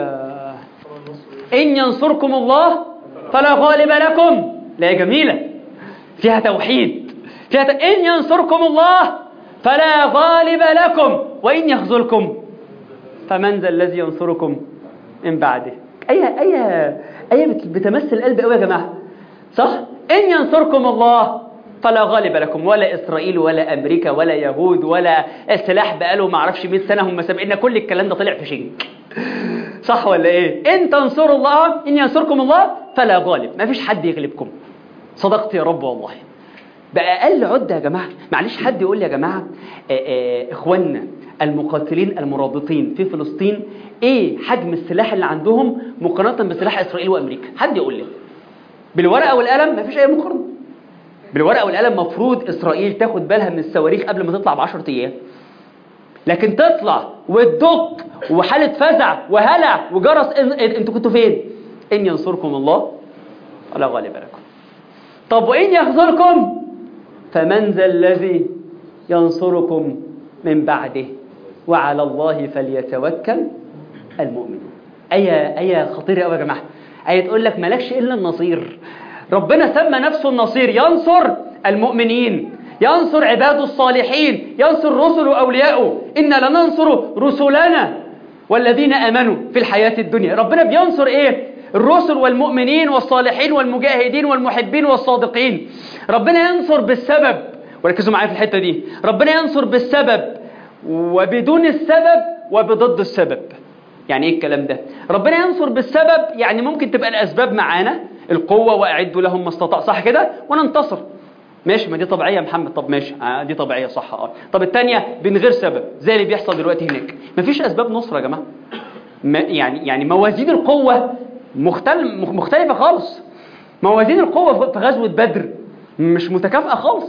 ان ينصركم الله فلا غالب لكم لا هي جميله فيها توحيد فيها ت... ان ينصركم الله فلا غالب لكم وان يخذلكم فمن ذا الذي ينصركم من بعده ايه ايه ايه بت- بتمثل القلب قوي يا جماعه صح ان ينصركم الله فلا غالب لكم ولا اسرائيل ولا امريكا ولا يهود ولا السلاح بقاله ما اعرفش 100 سنه هم سابقنا كل الكلام ده طلع في شنك صح ولا ايه ان تنصروا الله ان ينصركم الله فلا غالب ما فيش حد يغلبكم صدقت يا رب والله بأقل عدة يا جماعة معلش حد يقول لي يا جماعة آه، آه، إخواننا المقاتلين المرابطين في فلسطين إيه حجم السلاح اللي عندهم مقارنة بسلاح إسرائيل وأمريكا حد يقول لي بالورقة والقلم مفيش أي مقارنة بالورقة والقلم مفروض إسرائيل تاخد بالها من الصواريخ قبل ما تطلع بعشرة أيام لكن تطلع وتدق وحالة فزع وهلع وجرس إن- إن- انتوا كنتوا فين؟ إن ينصركم الله ولا غالب لكم طب وإن يخذلكم فمن ذا الذي ينصركم من بعده وعلى الله فليتوكل المؤمنون آية آية خطيرة قوي يا جماعة آية تقول لك مالكش إلا النصير ربنا سمى نفسه النصير ينصر المؤمنين ينصر عباده الصالحين ينصر رسله وأولياءه إنا لننصر رسلنا والذين آمنوا في الحياة الدنيا ربنا بينصر إيه الرسل والمؤمنين والصالحين والمجاهدين والمحبين والصادقين ربنا ينصر بالسبب وركزوا معايا في الحتة دي ربنا ينصر بالسبب وبدون السبب وبضد السبب يعني ايه الكلام ده ربنا ينصر بالسبب يعني ممكن تبقى الاسباب معانا القوه واعدوا لهم ما استطاع صح كده وننتصر ماشي ما دي طبيعيه يا محمد طب ماشي آه دي طبيعيه صح اه طب الثانيه من غير سبب زي اللي بيحصل دلوقتي هناك مفيش اسباب نصره يا جماعه ما يعني يعني موازين القوه مختل مخ- مختلفه خالص موازين القوه في غزوه بدر مش متكافئه خالص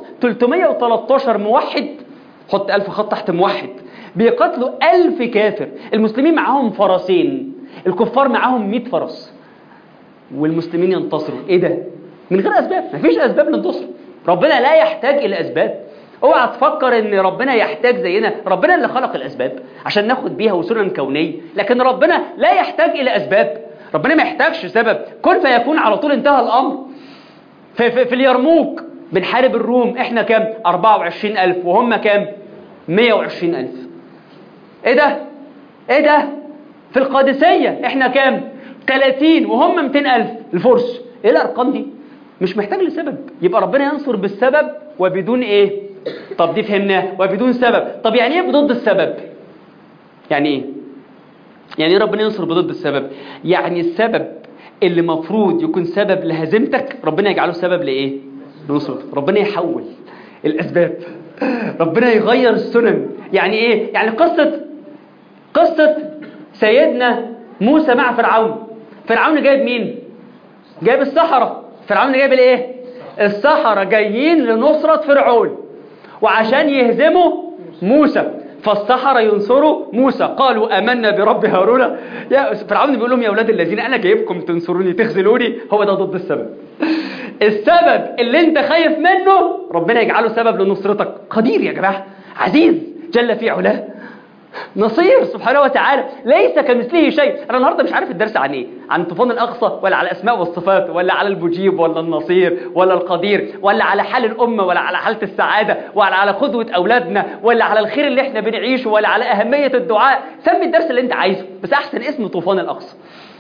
313 موحد حط 1000 خط تحت موحد بيقاتلوا 1000 كافر المسلمين معاهم فرسين الكفار معاهم 100 فرس والمسلمين ينتصروا ايه ده من غير اسباب مفيش اسباب للنصر ربنا لا يحتاج الى اسباب اوعى تفكر ان ربنا يحتاج زينا ربنا اللي خلق الاسباب عشان ناخد بيها وسنن كونيه لكن ربنا لا يحتاج الى اسباب ربنا ما يحتاجش سبب كن فيكون على طول انتهى الامر في, في, في اليرموك بنحارب الروم احنا كام 24000 وهم كام 120000 ايه ده ايه ده في القادسية احنا كام 30 وهم 200 ألف الفرس ايه الارقام دي مش محتاج لسبب يبقى ربنا ينصر بالسبب وبدون ايه طب دي فهمناه وبدون سبب طب يعني ايه بضد السبب يعني ايه يعني ايه ربنا ينصر بضد السبب يعني السبب اللي مفروض يكون سبب لهزيمتك ربنا يجعله سبب لايه لنصرتك ربنا يحول الاسباب ربنا يغير السنن يعني ايه يعني قصه قصه سيدنا موسى مع فرعون فرعون جايب مين جايب السحرة فرعون جايب الايه السحرة جايين لنصرة فرعون وعشان يهزموا موسى فالسحرة ينصروا موسى قالوا آمنا برب هارون يا فرعون بيقول لهم يا أولاد الذين أنا جايبكم تنصروني تخذلوني هو ده ضد السبب السبب اللي انت خايف منه ربنا يجعله سبب لنصرتك قدير يا جماعة عزيز جل في علاه نصير سبحانه وتعالى ليس كمثله شيء انا النهارده مش عارف الدرس عن ايه عن طوفان الاقصى ولا على الاسماء والصفات ولا على المجيب ولا النصير ولا القدير ولا على حال الامه ولا على حاله السعاده ولا على قدوه اولادنا ولا على الخير اللي احنا بنعيشه ولا على اهميه الدعاء سمي الدرس اللي انت عايزه بس احسن اسم طوفان الاقصى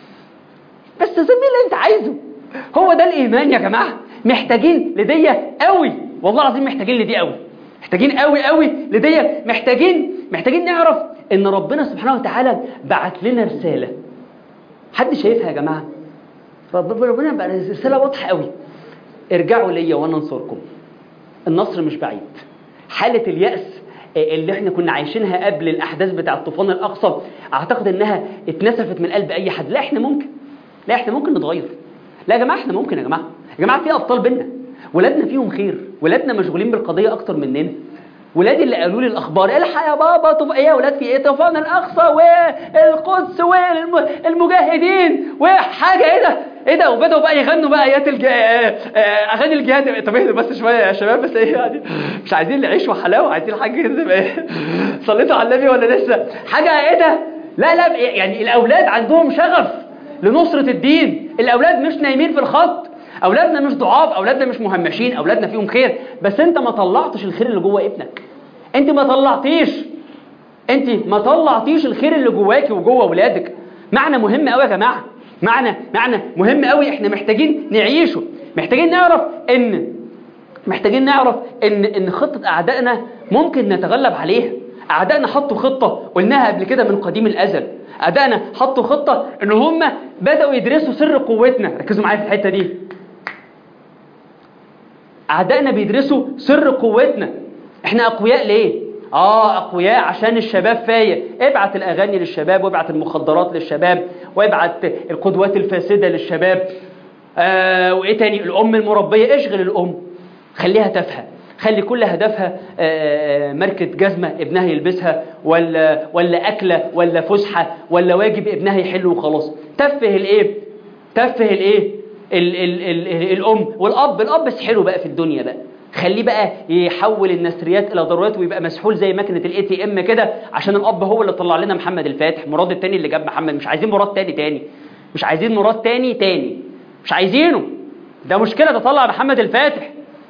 بس سمي اللي انت عايزه هو ده الايمان يا جماعه محتاجين لدي قوي والله العظيم محتاجين لدي قوي محتاجين قوي قوي لدي محتاجين محتاجين نعرف ان ربنا سبحانه وتعالى بعت لنا رسالة حد شايفها يا جماعة ربنا بقى رسالة واضحة قوي ارجعوا ليا وانا انصركم النصر مش بعيد حالة اليأس اللي احنا كنا عايشينها قبل الاحداث بتاع الطوفان الاقصى اعتقد انها اتنسفت من قلب اي حد لا احنا ممكن لا احنا ممكن نتغير لا يا جماعه احنا ممكن يا جماعه يا جماعه في ابطال بينا ولادنا فيهم خير ولادنا مشغولين بالقضيه اكتر مننا ولادي اللي قالوا لي الاخبار الحق يا بابا طب ايه يا ولاد في ايه طوفان الاقصى والقدس والمجاهدين وحاجه ايه ده ايه ده وبداوا بقى يغنوا بقى ايات الج... اغاني الجهاد طب اهدوا بس شويه يا شباب بس ايه يعني مش عايزين نعيش وحلاوه عايزين حاجه كده تبقى ايه صليتوا على النبي ولا لسه حاجه ايه ده لا لا يعني الاولاد عندهم شغف لنصره الدين الاولاد مش نايمين في الخط اولادنا مش ضعاف اولادنا مش مهمشين اولادنا فيهم خير بس انت ما طلعتش الخير اللي جوه ابنك انت ما طلعتيش انت ما طلعتيش الخير اللي جواكي وجوه ولادك معنى مهم قوي يا جماعه معنى معنى مهم قوي احنا محتاجين نعيشه محتاجين نعرف ان محتاجين نعرف ان ان خطه اعدائنا ممكن نتغلب عليها اعدائنا حطوا خطه قلناها قبل كده من قديم الازل اعدائنا حطوا خطه ان هم بداوا يدرسوا سر قوتنا ركزوا معايا في الحته دي أعدائنا بيدرسوا سر قوتنا احنا أقوياء ليه؟ آه أقوياء عشان الشباب فايق ابعت الأغاني للشباب وابعت المخدرات للشباب وابعت القدوات الفاسدة للشباب آه وإيه تاني الأم المربية اشغل الأم خليها تافهة خلي كل هدفها آه ماركة جزمة ابنها يلبسها ولا ولا أكلة ولا فسحة ولا واجب ابنها يحله وخلاص تفه الإيه؟ تفه الإيه؟ ال ال ال الام والاب الاب بس حلو بقى في الدنيا بقى خليه بقى يحول النثريات الى ضرورات ويبقى مسحول زي ماكينه الاي تي ام كده عشان الاب هو اللي طلع لنا محمد الفاتح مراد التاني اللي جاب محمد مش عايزين مراد تاني تاني مش عايزين مراد تاني تاني مش عايزينه ده مشكله ده طلع محمد الفاتح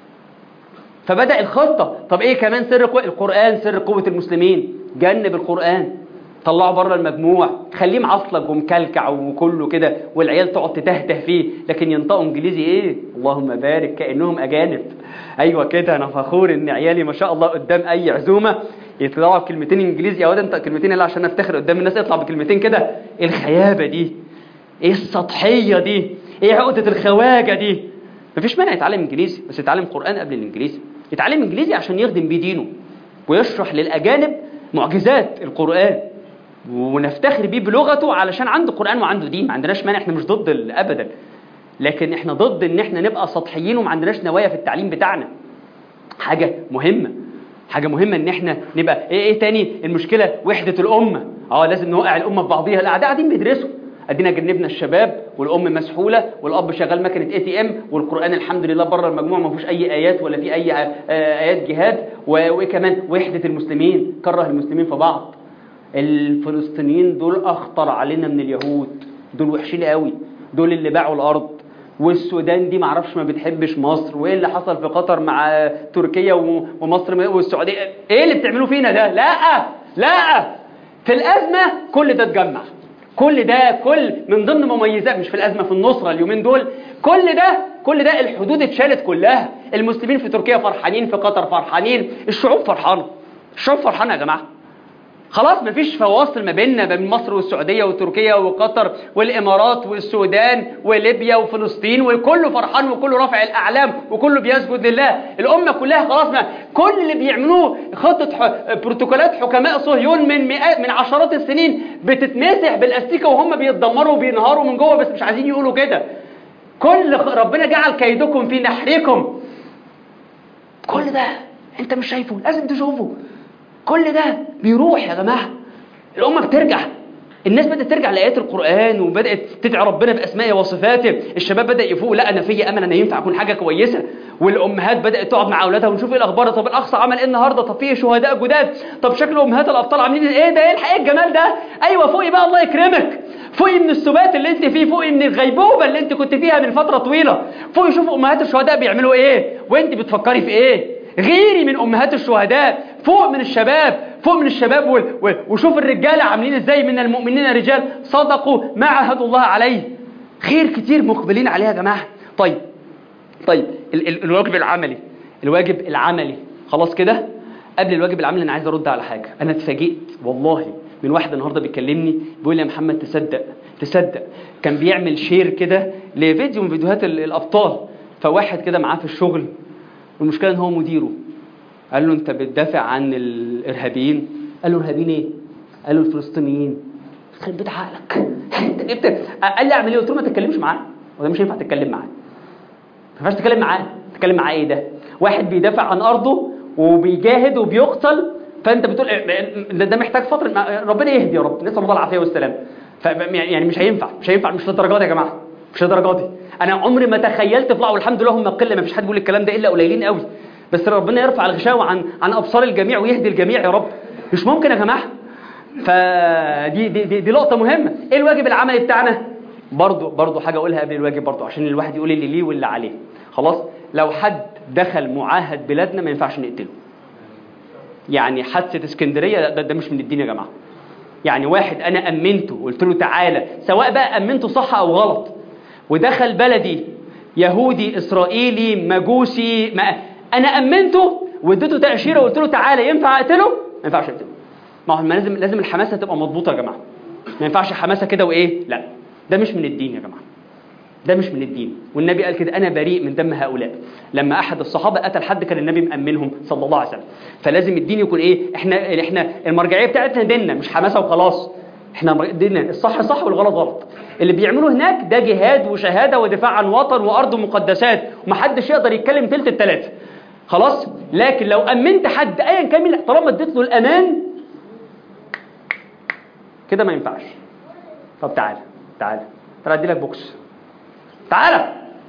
فبدا الخطه طب ايه كمان سر قوة القران سر قوه المسلمين جنب القران طلعه بره المجموع خليه معصلج ومكلكع وكله كده والعيال تقعد تتهته فيه لكن ينطقوا انجليزي ايه اللهم بارك كانهم اجانب ايوه كده انا فخور ان عيالي ما شاء الله قدام اي عزومه يطلعوا بكلمتين انجليزي يا واد انت كلمتين اللي عشان افتخر قدام الناس اطلع بكلمتين كده ايه الخيابه دي ايه السطحيه دي ايه عقده الخواجه دي مفيش مانع يتعلم انجليزي بس يتعلم قران قبل الانجليزي يتعلم انجليزي عشان يخدم بيه دينه ويشرح للاجانب معجزات القران ونفتخر بيه بلغته علشان عنده قرآن وعنده دين ما عندناش مانع احنا مش ضد ابدا لكن احنا ضد ان احنا نبقى سطحيين وما عندناش نوايا في التعليم بتاعنا حاجة مهمة حاجة مهمة ان احنا نبقى ايه ايه تاني المشكلة وحدة الامة اه لازم نوقع الامة في بعضيها الاعداء قاعدين بيدرسوا ادينا جنبنا الشباب والام مسحوله والاب شغال مكنه اي تي ام والقران الحمد لله بره المجموع ما فيهوش اي ايات ولا في اي ايات جهاد وكمان وحده المسلمين كره المسلمين في بعض الفلسطينيين دول اخطر علينا من اليهود دول وحشين قوي دول اللي باعوا الارض والسودان دي معرفش ما بتحبش مصر وايه اللي حصل في قطر مع تركيا ومصر والسعوديه ايه اللي بتعملوه فينا ده لا لا في الازمه كل ده اتجمع كل ده كل من ضمن مميزات مش في الازمه في النصره اليومين دول كل ده كل ده الحدود اتشالت كلها المسلمين في تركيا فرحانين في قطر فرحانين الشعوب فرحانه الشعوب فرحانه يا جماعه خلاص مفيش فواصل ما بيننا بين مصر والسعودية وتركيا وقطر والإمارات والسودان وليبيا وفلسطين وكله فرحان وكله رافع الأعلام وكله بيسجد لله الأمة كلها خلاص ما كل اللي بيعملوه خطة ح... بروتوكولات حكماء صهيون من مئات من عشرات السنين بتتمسح بالاستيكة وهم بيتدمروا وبينهاروا من جوه بس مش عايزين يقولوا كده كل ربنا جعل كيدكم في نحركم كل ده انت مش شايفه لازم تشوفه كل ده بيروح يا جماعه الامه بترجع الناس بدات ترجع لايات القران وبدات تدعي ربنا باسمائه وصفاته الشباب بدا يفوق لا انا في امل انا ينفع اكون حاجه كويسه والامهات بدات تقعد مع اولادها ونشوف ايه الاخبار طب الاقصى عمل ايه النهارده طب في شهداء جداد طب شكل امهات الابطال عاملين ايه ده ايه الحقيقه الجمال ده ايوه فوقي بقى الله يكرمك فوقي من السبات اللي انت فيه فوقي من الغيبوبه اللي انت كنت فيها من فتره طويله فوقي شوفوا امهات الشهداء بيعملوا ايه وانت بتفكري في ايه غيري من امهات الشهداء فوق من الشباب فوق من الشباب وال... وال... وشوف الرجاله عاملين ازاي من المؤمنين رجال صدقوا ما عهدوا الله عليه خير كتير مقبلين عليها يا جماعه طيب طيب ال... ال... الواجب العملي الواجب العملي خلاص كده قبل الواجب العملي انا عايز ارد على حاجه انا اتفاجئت والله من واحد النهارده بيكلمني بيقول لي يا محمد تصدق تصدق كان بيعمل شير كده لفيديو من فيديوهات ال... الابطال فواحد كده معاه في الشغل والمشكله ان هو مديره قال له انت بتدافع عن الارهابيين قال له ارهابيين ايه قال له الفلسطينيين يخرب بيت عقلك انت جبت قال لي اعمل ايه قلت له ما تتكلمش معاه وده مش ينفع تتكلم معاه ما ينفعش تتكلم معاه تتكلم معاه ايه ده واحد بيدافع عن ارضه وبيجاهد وبيقتل فانت بتقول ده, ده محتاج فتره ربنا يهدي يا رب نسال الله العافيه والسلام يعني مش هينفع مش هينفع مش للدرجه دي يا جماعه مش للدرجه دي انا عمري ما تخيلت اطلع والحمد لله هم قله ما فيش حد بيقول الكلام ده الا قليلين قوي بس ربنا يرفع الغشاوه عن عن ابصار الجميع ويهدي الجميع يا رب مش ممكن يا جماعه فدي دي دي, دي لقطه مهمه ايه الواجب العملي بتاعنا برضو برضو حاجه اقولها قبل الواجب برضو عشان الواحد يقول اللي ليه واللي عليه خلاص لو حد دخل معاهد بلادنا ما ينفعش نقتله يعني حادثه اسكندريه ده, ده مش من الدين يا جماعه يعني واحد انا امنته وقلت له تعالى سواء بقى امنته صح او غلط ودخل بلدي يهودي اسرائيلي مجوسي ما انا امنته واديته تاشيره وقلت له تعالى ينفع اقتله ما ينفعش اقتله ما هو لازم لازم الحماسه تبقى مضبوطه يا جماعه ما ينفعش حماسه كده وايه لا ده مش من الدين يا جماعه ده مش من الدين والنبي قال كده انا بريء من دم هؤلاء لما احد الصحابه قتل حد كان النبي مامنهم صلى الله عليه وسلم فلازم الدين يكون ايه احنا احنا المرجعيه بتاعتنا ديننا مش حماسه وخلاص احنا ديننا الصح صح والغلط غلط اللي بيعملوه هناك ده جهاد وشهاده ودفاع عن وطن وارض ومقدسات ومحدش يقدر يتكلم تلت التلاته خلاص لكن لو امنت حد ايا كان مين طالما اديت له الامان كده ما ينفعش طب تعالى تعالى تعالى ادي لك بوكس تعالى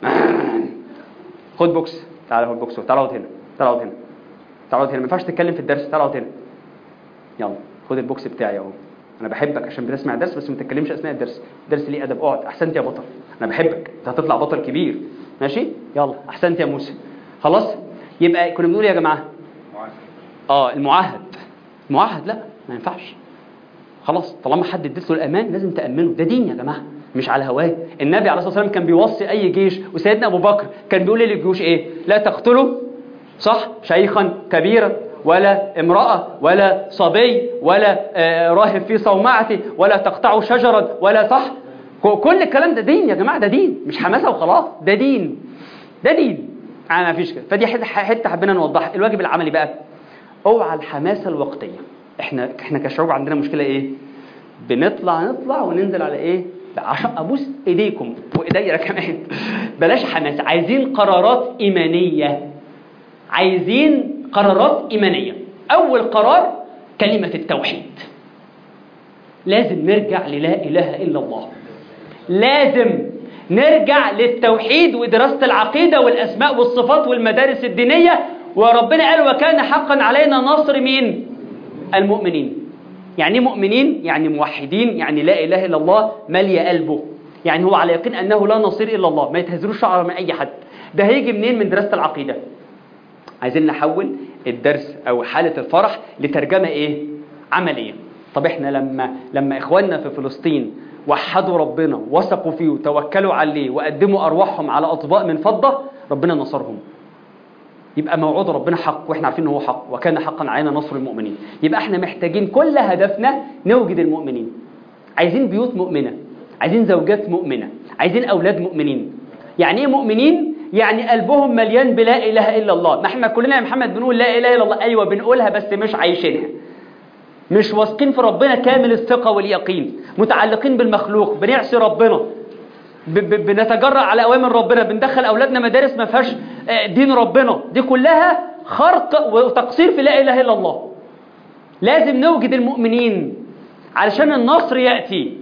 خد بوكس تعالى خد بوكس تعالى اقعد هنا تعالى اقعد هنا تعالى اقعد هنا ما ينفعش تتكلم في الدرس تعالى اقعد هنا يلا خد البوكس بتاعي اهو انا بحبك عشان بتسمع درس بس ما تتكلمش اثناء الدرس الدرس ليه ادب اقعد احسنت يا بطل انا بحبك انت هتطلع بطل كبير ماشي يلا احسنت يا موسى خلاص يبقى كنا بنقول يا جماعه اه المعاهد المعاهد لا ما ينفعش خلاص طالما حد اديت له الامان لازم تامنه ده دين يا جماعه مش على هواه النبي عليه الصلاه والسلام كان بيوصي اي جيش وسيدنا ابو بكر كان بيقول للجيوش ايه لا تقتلوا صح شيخا كبيرا ولا امرأة ولا صبي ولا آه راهب في صومعته ولا تقطعوا شجرا ولا صح كل الكلام ده دين يا جماعة ده دين مش حماسة وخلاص ده دين ده دين انا ما فيش كده فدي حته حبينا نوضحها الواجب العملي بقى اوعى الحماسه الوقتيه احنا احنا كشعوب عندنا مشكله ايه بنطلع نطلع وننزل على ايه عشان ابوس ايديكم وايديا كمان بلاش حماس عايزين قرارات ايمانيه عايزين قرارات ايمانيه اول قرار كلمه التوحيد لازم نرجع للا اله الا الله لازم نرجع للتوحيد ودراسه العقيده والاسماء والصفات والمدارس الدينيه وربنا قال وكان حقا علينا نصر مين المؤمنين يعني مؤمنين يعني موحدين يعني لا اله الا الله ماليه قلبه يعني هو على يقين انه لا نصير الا الله ما يتهزروش شعر من اي حد ده هيجي منين من دراسه العقيده عايزين نحول الدرس او حاله الفرح لترجمه ايه عمليه طب احنا لما لما اخواننا في فلسطين وحدوا ربنا وثقوا فيه وتوكلوا عليه وقدموا ارواحهم على اطباق من فضه ربنا نصرهم يبقى موعود ربنا حق واحنا عارفين ان هو حق وكان حقا علينا نصر المؤمنين يبقى احنا محتاجين كل هدفنا نوجد المؤمنين عايزين بيوت مؤمنه عايزين زوجات مؤمنه عايزين اولاد مؤمنين يعني ايه مؤمنين يعني قلبهم مليان بلا اله الا الله ما احنا كلنا يا محمد بنقول لا اله الا الله ايوه بنقولها بس مش عايشينها مش واثقين في ربنا كامل الثقه واليقين متعلقين بالمخلوق بنعصي ربنا ب- ب- بنتجرأ على اوامر ربنا بندخل اولادنا مدارس ما فيهاش آه، دين ربنا دي كلها خرق وتقصير في لا اله الا الله لازم نوجد المؤمنين علشان النصر ياتي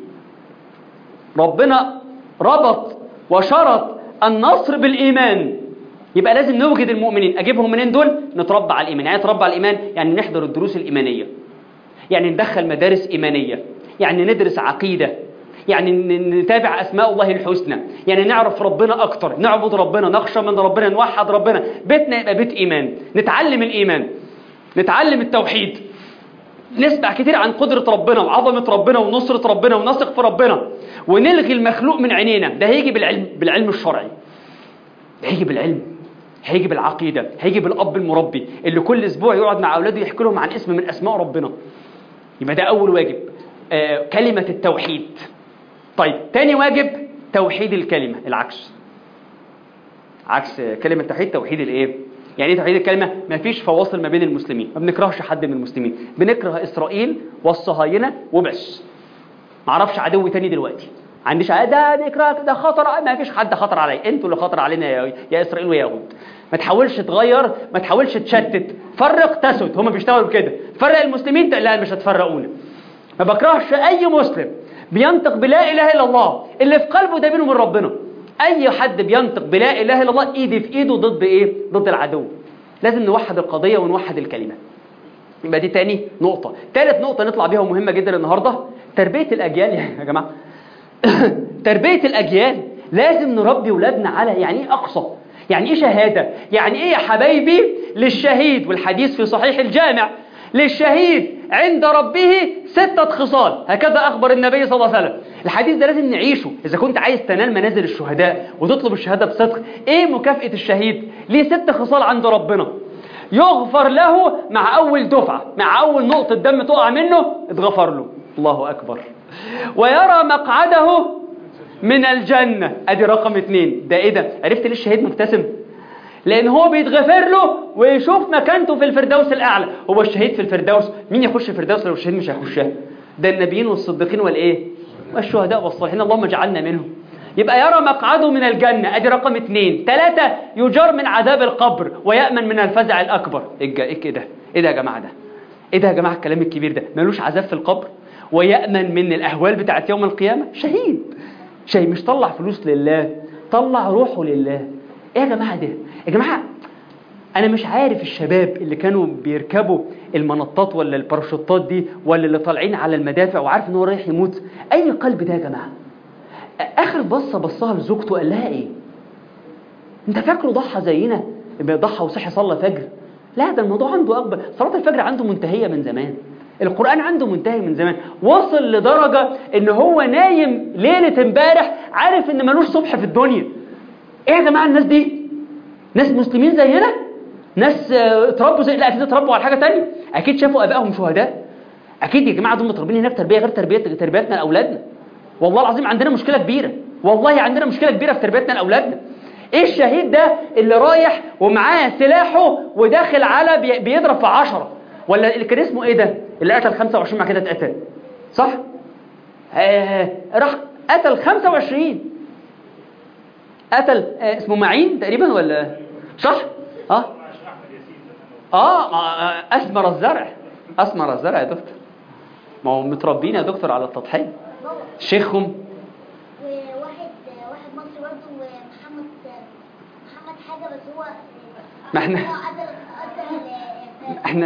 ربنا ربط وشرط النصر بالايمان يبقى لازم نوجد المؤمنين اجيبهم منين دول نتربى على الايمان يعني نتربى على الايمان يعني نحضر الدروس الايمانيه يعني ندخل مدارس ايمانيه يعني ندرس عقيده يعني ن- نتابع اسماء الله الحسنى يعني نعرف ربنا اكتر نعبد ربنا نخشى من ربنا نوحد ربنا بيتنا يبقى بيت ايمان نتعلم الايمان نتعلم التوحيد نسمع كتير عن قدرة ربنا وعظمة ربنا ونصرة ربنا ونثق في ربنا ونلغي المخلوق من عينينا ده هيجي بالعلم بالعلم الشرعي ده هيجي بالعلم هيجي بالعقيدة هيجي بالأب المربي اللي كل أسبوع يقعد مع أولاده يحكي لهم عن اسم من أسماء ربنا يبقى ده أول واجب آه كلمة التوحيد طيب تاني واجب توحيد الكلمة العكس عكس كلمة توحيد توحيد الايه؟ يعني ايه توحيد الكلمة؟ مفيش فواصل ما بين المسلمين، ما بنكرهش حد من المسلمين، بنكره إسرائيل والصهاينة وبس. معرفش عدو تاني دلوقتي. ما عنديش ع- ده نكره ده خطر ما فيش حد خطر عليا، انتوا اللي خطر علينا يا, يا إسرائيل ويا يهود. ما تحاولش تغير، ما تحاولش تشتت، فرق تسد، هم بيشتغلوا كده، فرق المسلمين ت- لا مش هتفرقونا. ما بكرهش أي مسلم بينطق بلا إله إلا الله، اللي في قلبه ده بينه وبين ربنا. اي حد بينطق بلا اله الا الله ايدي في ايده ضد ايه ضد العدو لازم نوحد القضيه ونوحد الكلمه يبقى دي تاني نقطه ثالث نقطه نطلع بيها مهمه جدا النهارده تربيه الاجيال يا جماعه تربيه الاجيال لازم نربي ولادنا على يعني ايه اقصى يعني ايه شهاده يعني ايه يا حبايبي للشهيد والحديث في صحيح الجامع للشهيد عند ربه ستة خصال هكذا أخبر النبي صلى الله عليه وسلم الحديث ده لازم نعيشه إذا كنت عايز تنال منازل الشهداء وتطلب الشهادة بصدق إيه مكافأة الشهيد ليه ست خصال عند ربنا يغفر له مع أول دفعة مع أول نقطة دم تقع منه اتغفر له الله أكبر ويرى مقعده من الجنة أدي رقم اتنين ده إيه ده عرفت ليه الشهيد مبتسم لأن هو بيتغفر له ويشوف مكانته في الفردوس الأعلى هو الشهيد في الفردوس مين يخش الفردوس لو الشهيد مش هيخشها ده النبيين والصديقين والإيه والشهداء والصالحين اللهم اجعلنا منهم يبقى يرى مقعده من الجنة أدي رقم اتنين ثلاثة يجار من عذاب القبر ويأمن من الفزع الأكبر إيه الج- إيه ده إيه ده يا جماعة ده إيه ده يا جماعة الكلام الكبير ده ملوش عذاب في القبر ويأمن من الأهوال بتاعت يوم القيامة شهيد شيء مش طلع فلوس لله طلع روحه لله ايه يا جماعه ده يا جماعه انا مش عارف الشباب اللي كانوا بيركبوا المنطات ولا الباراشوتات دي ولا اللي طالعين على المدافع وعارف ان هو رايح يموت اي قلب ده يا جماعه اخر بصه بصها لزوجته قال لها ايه انت فاكره ضحى زينا ضحى وصحي صلى فجر لا ده الموضوع عنده اكبر صلاه الفجر عنده منتهيه من زمان القران عنده منتهي من زمان وصل لدرجه ان هو نايم ليله امبارح عارف ان ملوش صبح في الدنيا ايه يا جماعه الناس دي ناس مسلمين زينا ناس آه، اتربوا زي لا اكيد اتربوا على حاجه تانية اكيد شافوا ابائهم شهداء اكيد يا جماعه دول متربيين هناك تربيه غير تربيه تربيتنا لاولادنا والله العظيم عندنا مشكله كبيره والله عندنا مشكله كبيره في تربيتنا لاولادنا ايه الشهيد ده اللي رايح ومعاه سلاحه وداخل على بي- بيضرب في عشرة ولا اللي كان اسمه ايه ده اللي قتل 25 مع كده اتقتل صح آه راح قتل 25 قتل آه اسمه معين تقريبا ولا صح اه اه آه، اسمر الزرع اسمر الزرع يا دكتور ما هو متربيين يا دكتور على التضحيه بابا شيخهم وواحد واحد مصري برضه ومحمد محمد حاجه بس هو ما احنا- هو قتل قتل احنا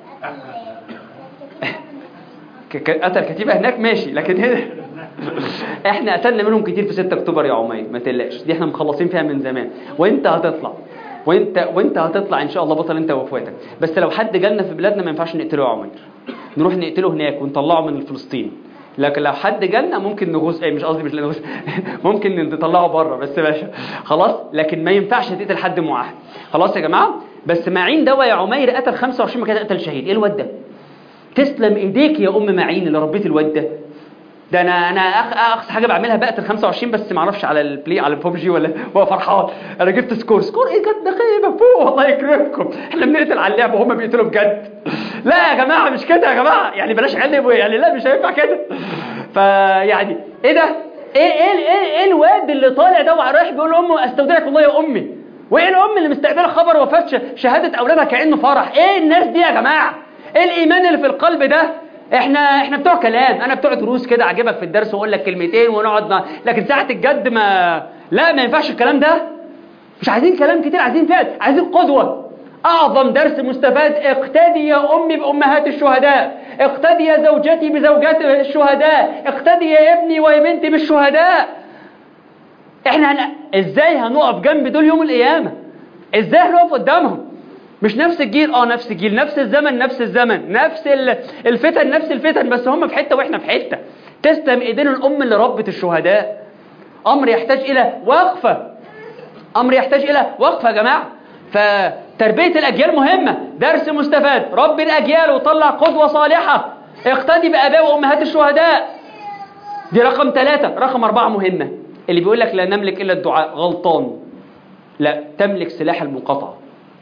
قتل ك- ك- قتل كتيبة هناك ماشي لكن هنا احنا قتلنا منهم كتير في 6 اكتوبر يا عمير ما تقلقش دي احنا مخلصين فيها من زمان وانت هتطلع وانت وانت هتطلع ان شاء الله بطل انت واخواتك بس لو حد جالنا في بلادنا ما ينفعش نقتله يا عمير نروح نقتله هناك ونطلعه من فلسطين لكن لو حد جالنا ممكن نغوص ايه مش قصدي مش نغوص ممكن نطلعه بره بس ماشي خلاص لكن ما ينفعش تقتل حد معاهد خلاص يا جماعه بس معين دوا يا عمير قتل 25 ما كده قتل شهيد ايه الواد ده تسلم ايديك يا ام معين اللي ربيت الواد ده ده انا انا أخ... اقصى حاجه بعملها بقتل 25 بس ما اعرفش على البلاي على الببجي ولا هو فرحان انا جبت سكور سكور ايه جد دقيقه فوق والله يكرمكم احنا بنقتل على اللعبه وهم بيقتلوا بجد لا يا جماعه مش كده يا جماعه يعني بلاش علم يعني لا مش هينفع كده فيعني ايه ده ايه ايه ايه, إيه الواد اللي طالع ده رايح بيقول لامه استودعك الله يا امي وايه الام اللي مستقبله خبر وفاه ش- شهاده اولادها كانه فرح ايه الناس دي يا جماعه ايه الايمان اللي في القلب ده احنا احنا بتوع كلام انا بتوع دروس كده اعجبك في الدرس واقول لك كلمتين ونقعد ن... لكن ساعه الجد ما لا ما ينفعش الكلام ده مش عايزين كلام كتير عايزين فعل عايزين قدوه اعظم درس مستفاد اقتدي يا امي بامهات الشهداء اقتدي يا زوجتي بزوجات الشهداء اقتدي يا ابني ويا بنتي بالشهداء احنا هن... ازاي هنقف جنب دول يوم القيامه ازاي هنقف قدامهم مش نفس الجيل اه نفس الجيل نفس الزمن نفس الزمن نفس ال- الفتن نفس الفتن بس هم في حته واحنا في حته تسلم ايدين الام اللي ربت الشهداء امر يحتاج الى وقفه امر يحتاج الى وقفه يا جماعه فتربيه الاجيال مهمه درس مستفاد رب الاجيال وطلع قدوه صالحه اقتدي باباء وامهات الشهداء دي رقم ثلاثة رقم أربعة مهمة اللي بيقول لك لا نملك إلا الدعاء غلطان لا تملك سلاح المقاطعة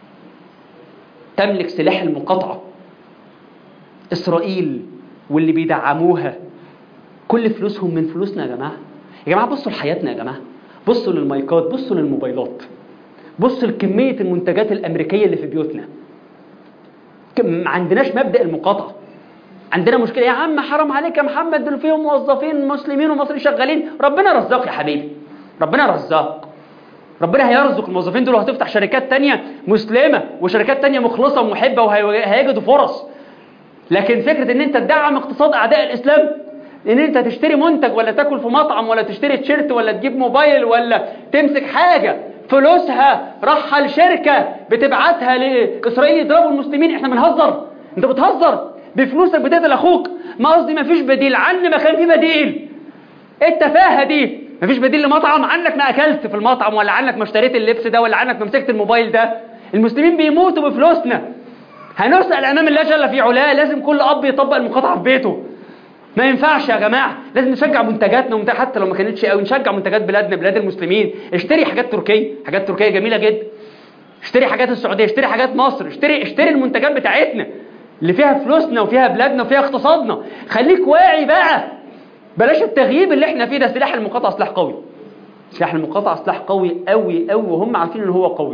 تملك سلاح المقاطعة إسرائيل واللي بيدعموها كل فلوسهم من فلوسنا يا جماعة يا جماعة بصوا لحياتنا يا جماعة بصوا للمايكات بصوا للموبايلات بصوا لكمية المنتجات الأمريكية اللي في بيوتنا ك- ما عندناش مبدأ المقاطعة عندنا مشكلة يا عم حرام عليك يا محمد دول فيهم موظفين مسلمين ومصريين شغالين ربنا رزاق يا حبيبي ربنا رزاق ربنا هيرزق الموظفين دول وهتفتح شركات تانية مسلمة وشركات تانية مخلصة ومحبة وهيجدوا فرص لكن فكرة ان انت تدعم اقتصاد اعداء الاسلام ان انت تشتري منتج ولا تاكل في مطعم ولا تشتري تيشيرت ولا تجيب موبايل ولا تمسك حاجة فلوسها راحة لشركة بتبعتها لإسرائيل يضربوا المسلمين احنا بنهزر انت بتهزر بفلوسك بتقتل اخوك ما قصدي مفيش بديل عن ما كان في بديل ايه التفاهة دي مفيش بديل لمطعم عنك ما اكلت في المطعم ولا عنك ما اشتريت اللبس ده ولا عنك ما مسكت الموبايل ده المسلمين بيموتوا بفلوسنا هنسأل امام الله جل في علاه لازم كل اب يطبق المقاطعة في بيته ما ينفعش يا جماعة لازم نشجع منتجاتنا ومنتج حتى لو ما كانتش قوي نشجع منتجات بلادنا بلاد المسلمين اشتري حاجات تركية حاجات تركية جميلة جدا اشتري حاجات السعودية اشتري حاجات مصر اشتري اشتري المنتجات بتاعتنا اللي فيها فلوسنا وفيها بلادنا وفيها اقتصادنا خليك واعي بقى بلاش التغييب اللي احنا فيه ده سلاح المقاطعة سلاح قوي سلاح المقاطعة سلاح قوي قوي قوي وهم عارفين ان هو قوي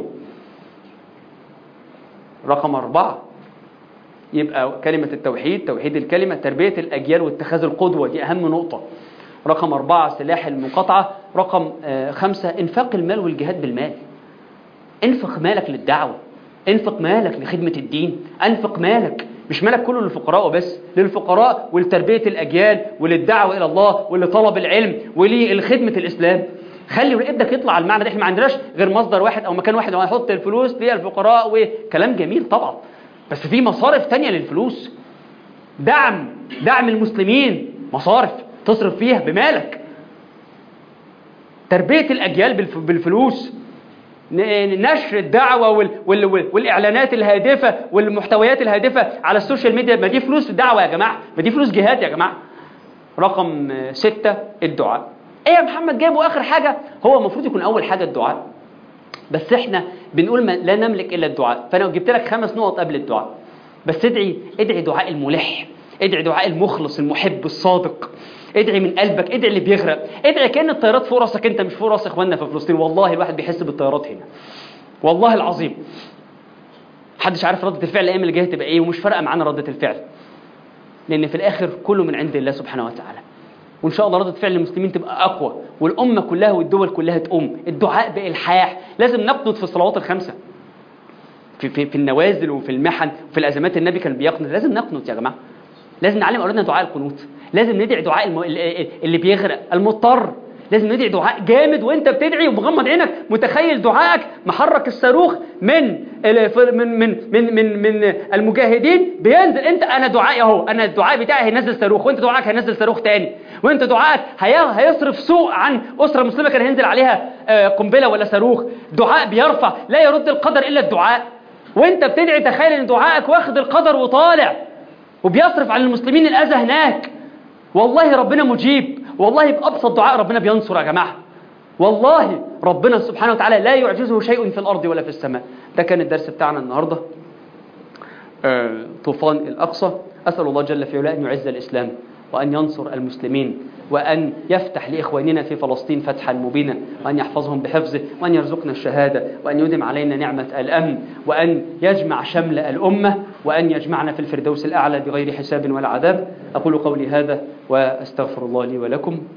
رقم أربعة يبقى كلمة التوحيد توحيد الكلمة تربية الأجيال واتخاذ القدوة دي أهم نقطة رقم أربعة سلاح المقاطعة رقم آه، خمسة إنفاق المال والجهاد بالمال انفق مالك للدعوة انفق مالك لخدمة الدين انفق مالك مش مالك كله للفقراء وبس للفقراء ولتربية الأجيال وللدعوة إلى الله ولطلب العلم ولخدمة الإسلام خلي ابنك يطلع على المعنى ده احنا ما عندناش غير مصدر واحد او مكان واحد وهنحط الفلوس للفقراء وكلام جميل طبعا بس في مصارف تانية للفلوس دعم دعم المسلمين مصارف تصرف فيها بمالك تربية الأجيال بالف- بالفلوس ن- نشر الدعوة وال... وال... وال- والإعلانات الهادفة والمحتويات الهادفة على السوشيال ميديا ما دي فلوس دعوة يا جماعة ما دي فلوس جهاد يا جماعة رقم آه، ستة الدعاء ايه يا محمد جايبه آخر حاجة هو المفروض يكون أول حاجة الدعاء بس احنا بنقول ما لا نملك الا الدعاء فانا جبت لك خمس نقط قبل الدعاء بس ادعي ادعي دعاء الملح ادعي دعاء المخلص المحب الصادق ادعي من قلبك ادعي اللي بيغرق ادعي كأن الطيارات فوق راسك انت مش فوق راس اخواننا في فلسطين والله الواحد بيحس بالطيارات هنا والله العظيم محدش عارف ردة الفعل الايام اللي جايه تبقى ايه ومش فارقه معانا ردة الفعل لان في الاخر كله من عند الله سبحانه وتعالى وان شاء الله ردة فعل المسلمين تبقى اقوى والامه كلها والدول كلها تقوم الدعاء بالحاح لازم نقنط في الصلوات الخمسه في, في, في النوازل وفي المحن وفي الازمات النبي كان بيقنط لازم نقنط يا جماعه لازم نعلم اولادنا دعاء القنوت لازم ندعي دعاء الم... اللي بيغرق المضطر لازم ندعي دعاء جامد وانت بتدعي ومغمض عينك متخيل دعائك محرك الصاروخ من ال- من من من من, من المجاهدين بينزل انت انا دعائي اهو انا الدعاء بتاعي هينزل صاروخ وانت دعائك هينزل صاروخ تاني وانت دعائك هي هيصرف سوء عن اسره مسلمه كان هينزل عليها آه، قنبله ولا صاروخ دعاء بيرفع لا يرد القدر الا الدعاء وانت بتدعي تخيل ان دعائك واخد القدر وطالع وبيصرف عن المسلمين الاذى هناك والله ربنا مجيب والله بأبسط دعاء ربنا بينصر يا جماعة والله ربنا سبحانه وتعالى لا يعجزه شيء في الأرض ولا في السماء ده كان الدرس بتاعنا النهاردة آه، طوفان الأقصى أسأل الله جل في علاه أن يعز الإسلام وأن ينصر المسلمين وأن يفتح لإخواننا في فلسطين فتحا مبينا وأن يحفظهم بحفظه وأن يرزقنا الشهادة وأن يدم علينا نعمة الأمن وأن يجمع شمل الأمة وأن يجمعنا في الفردوس الأعلى بغير حساب ولا عذاب أقول قولي هذا وأستغفر الله لي ولكم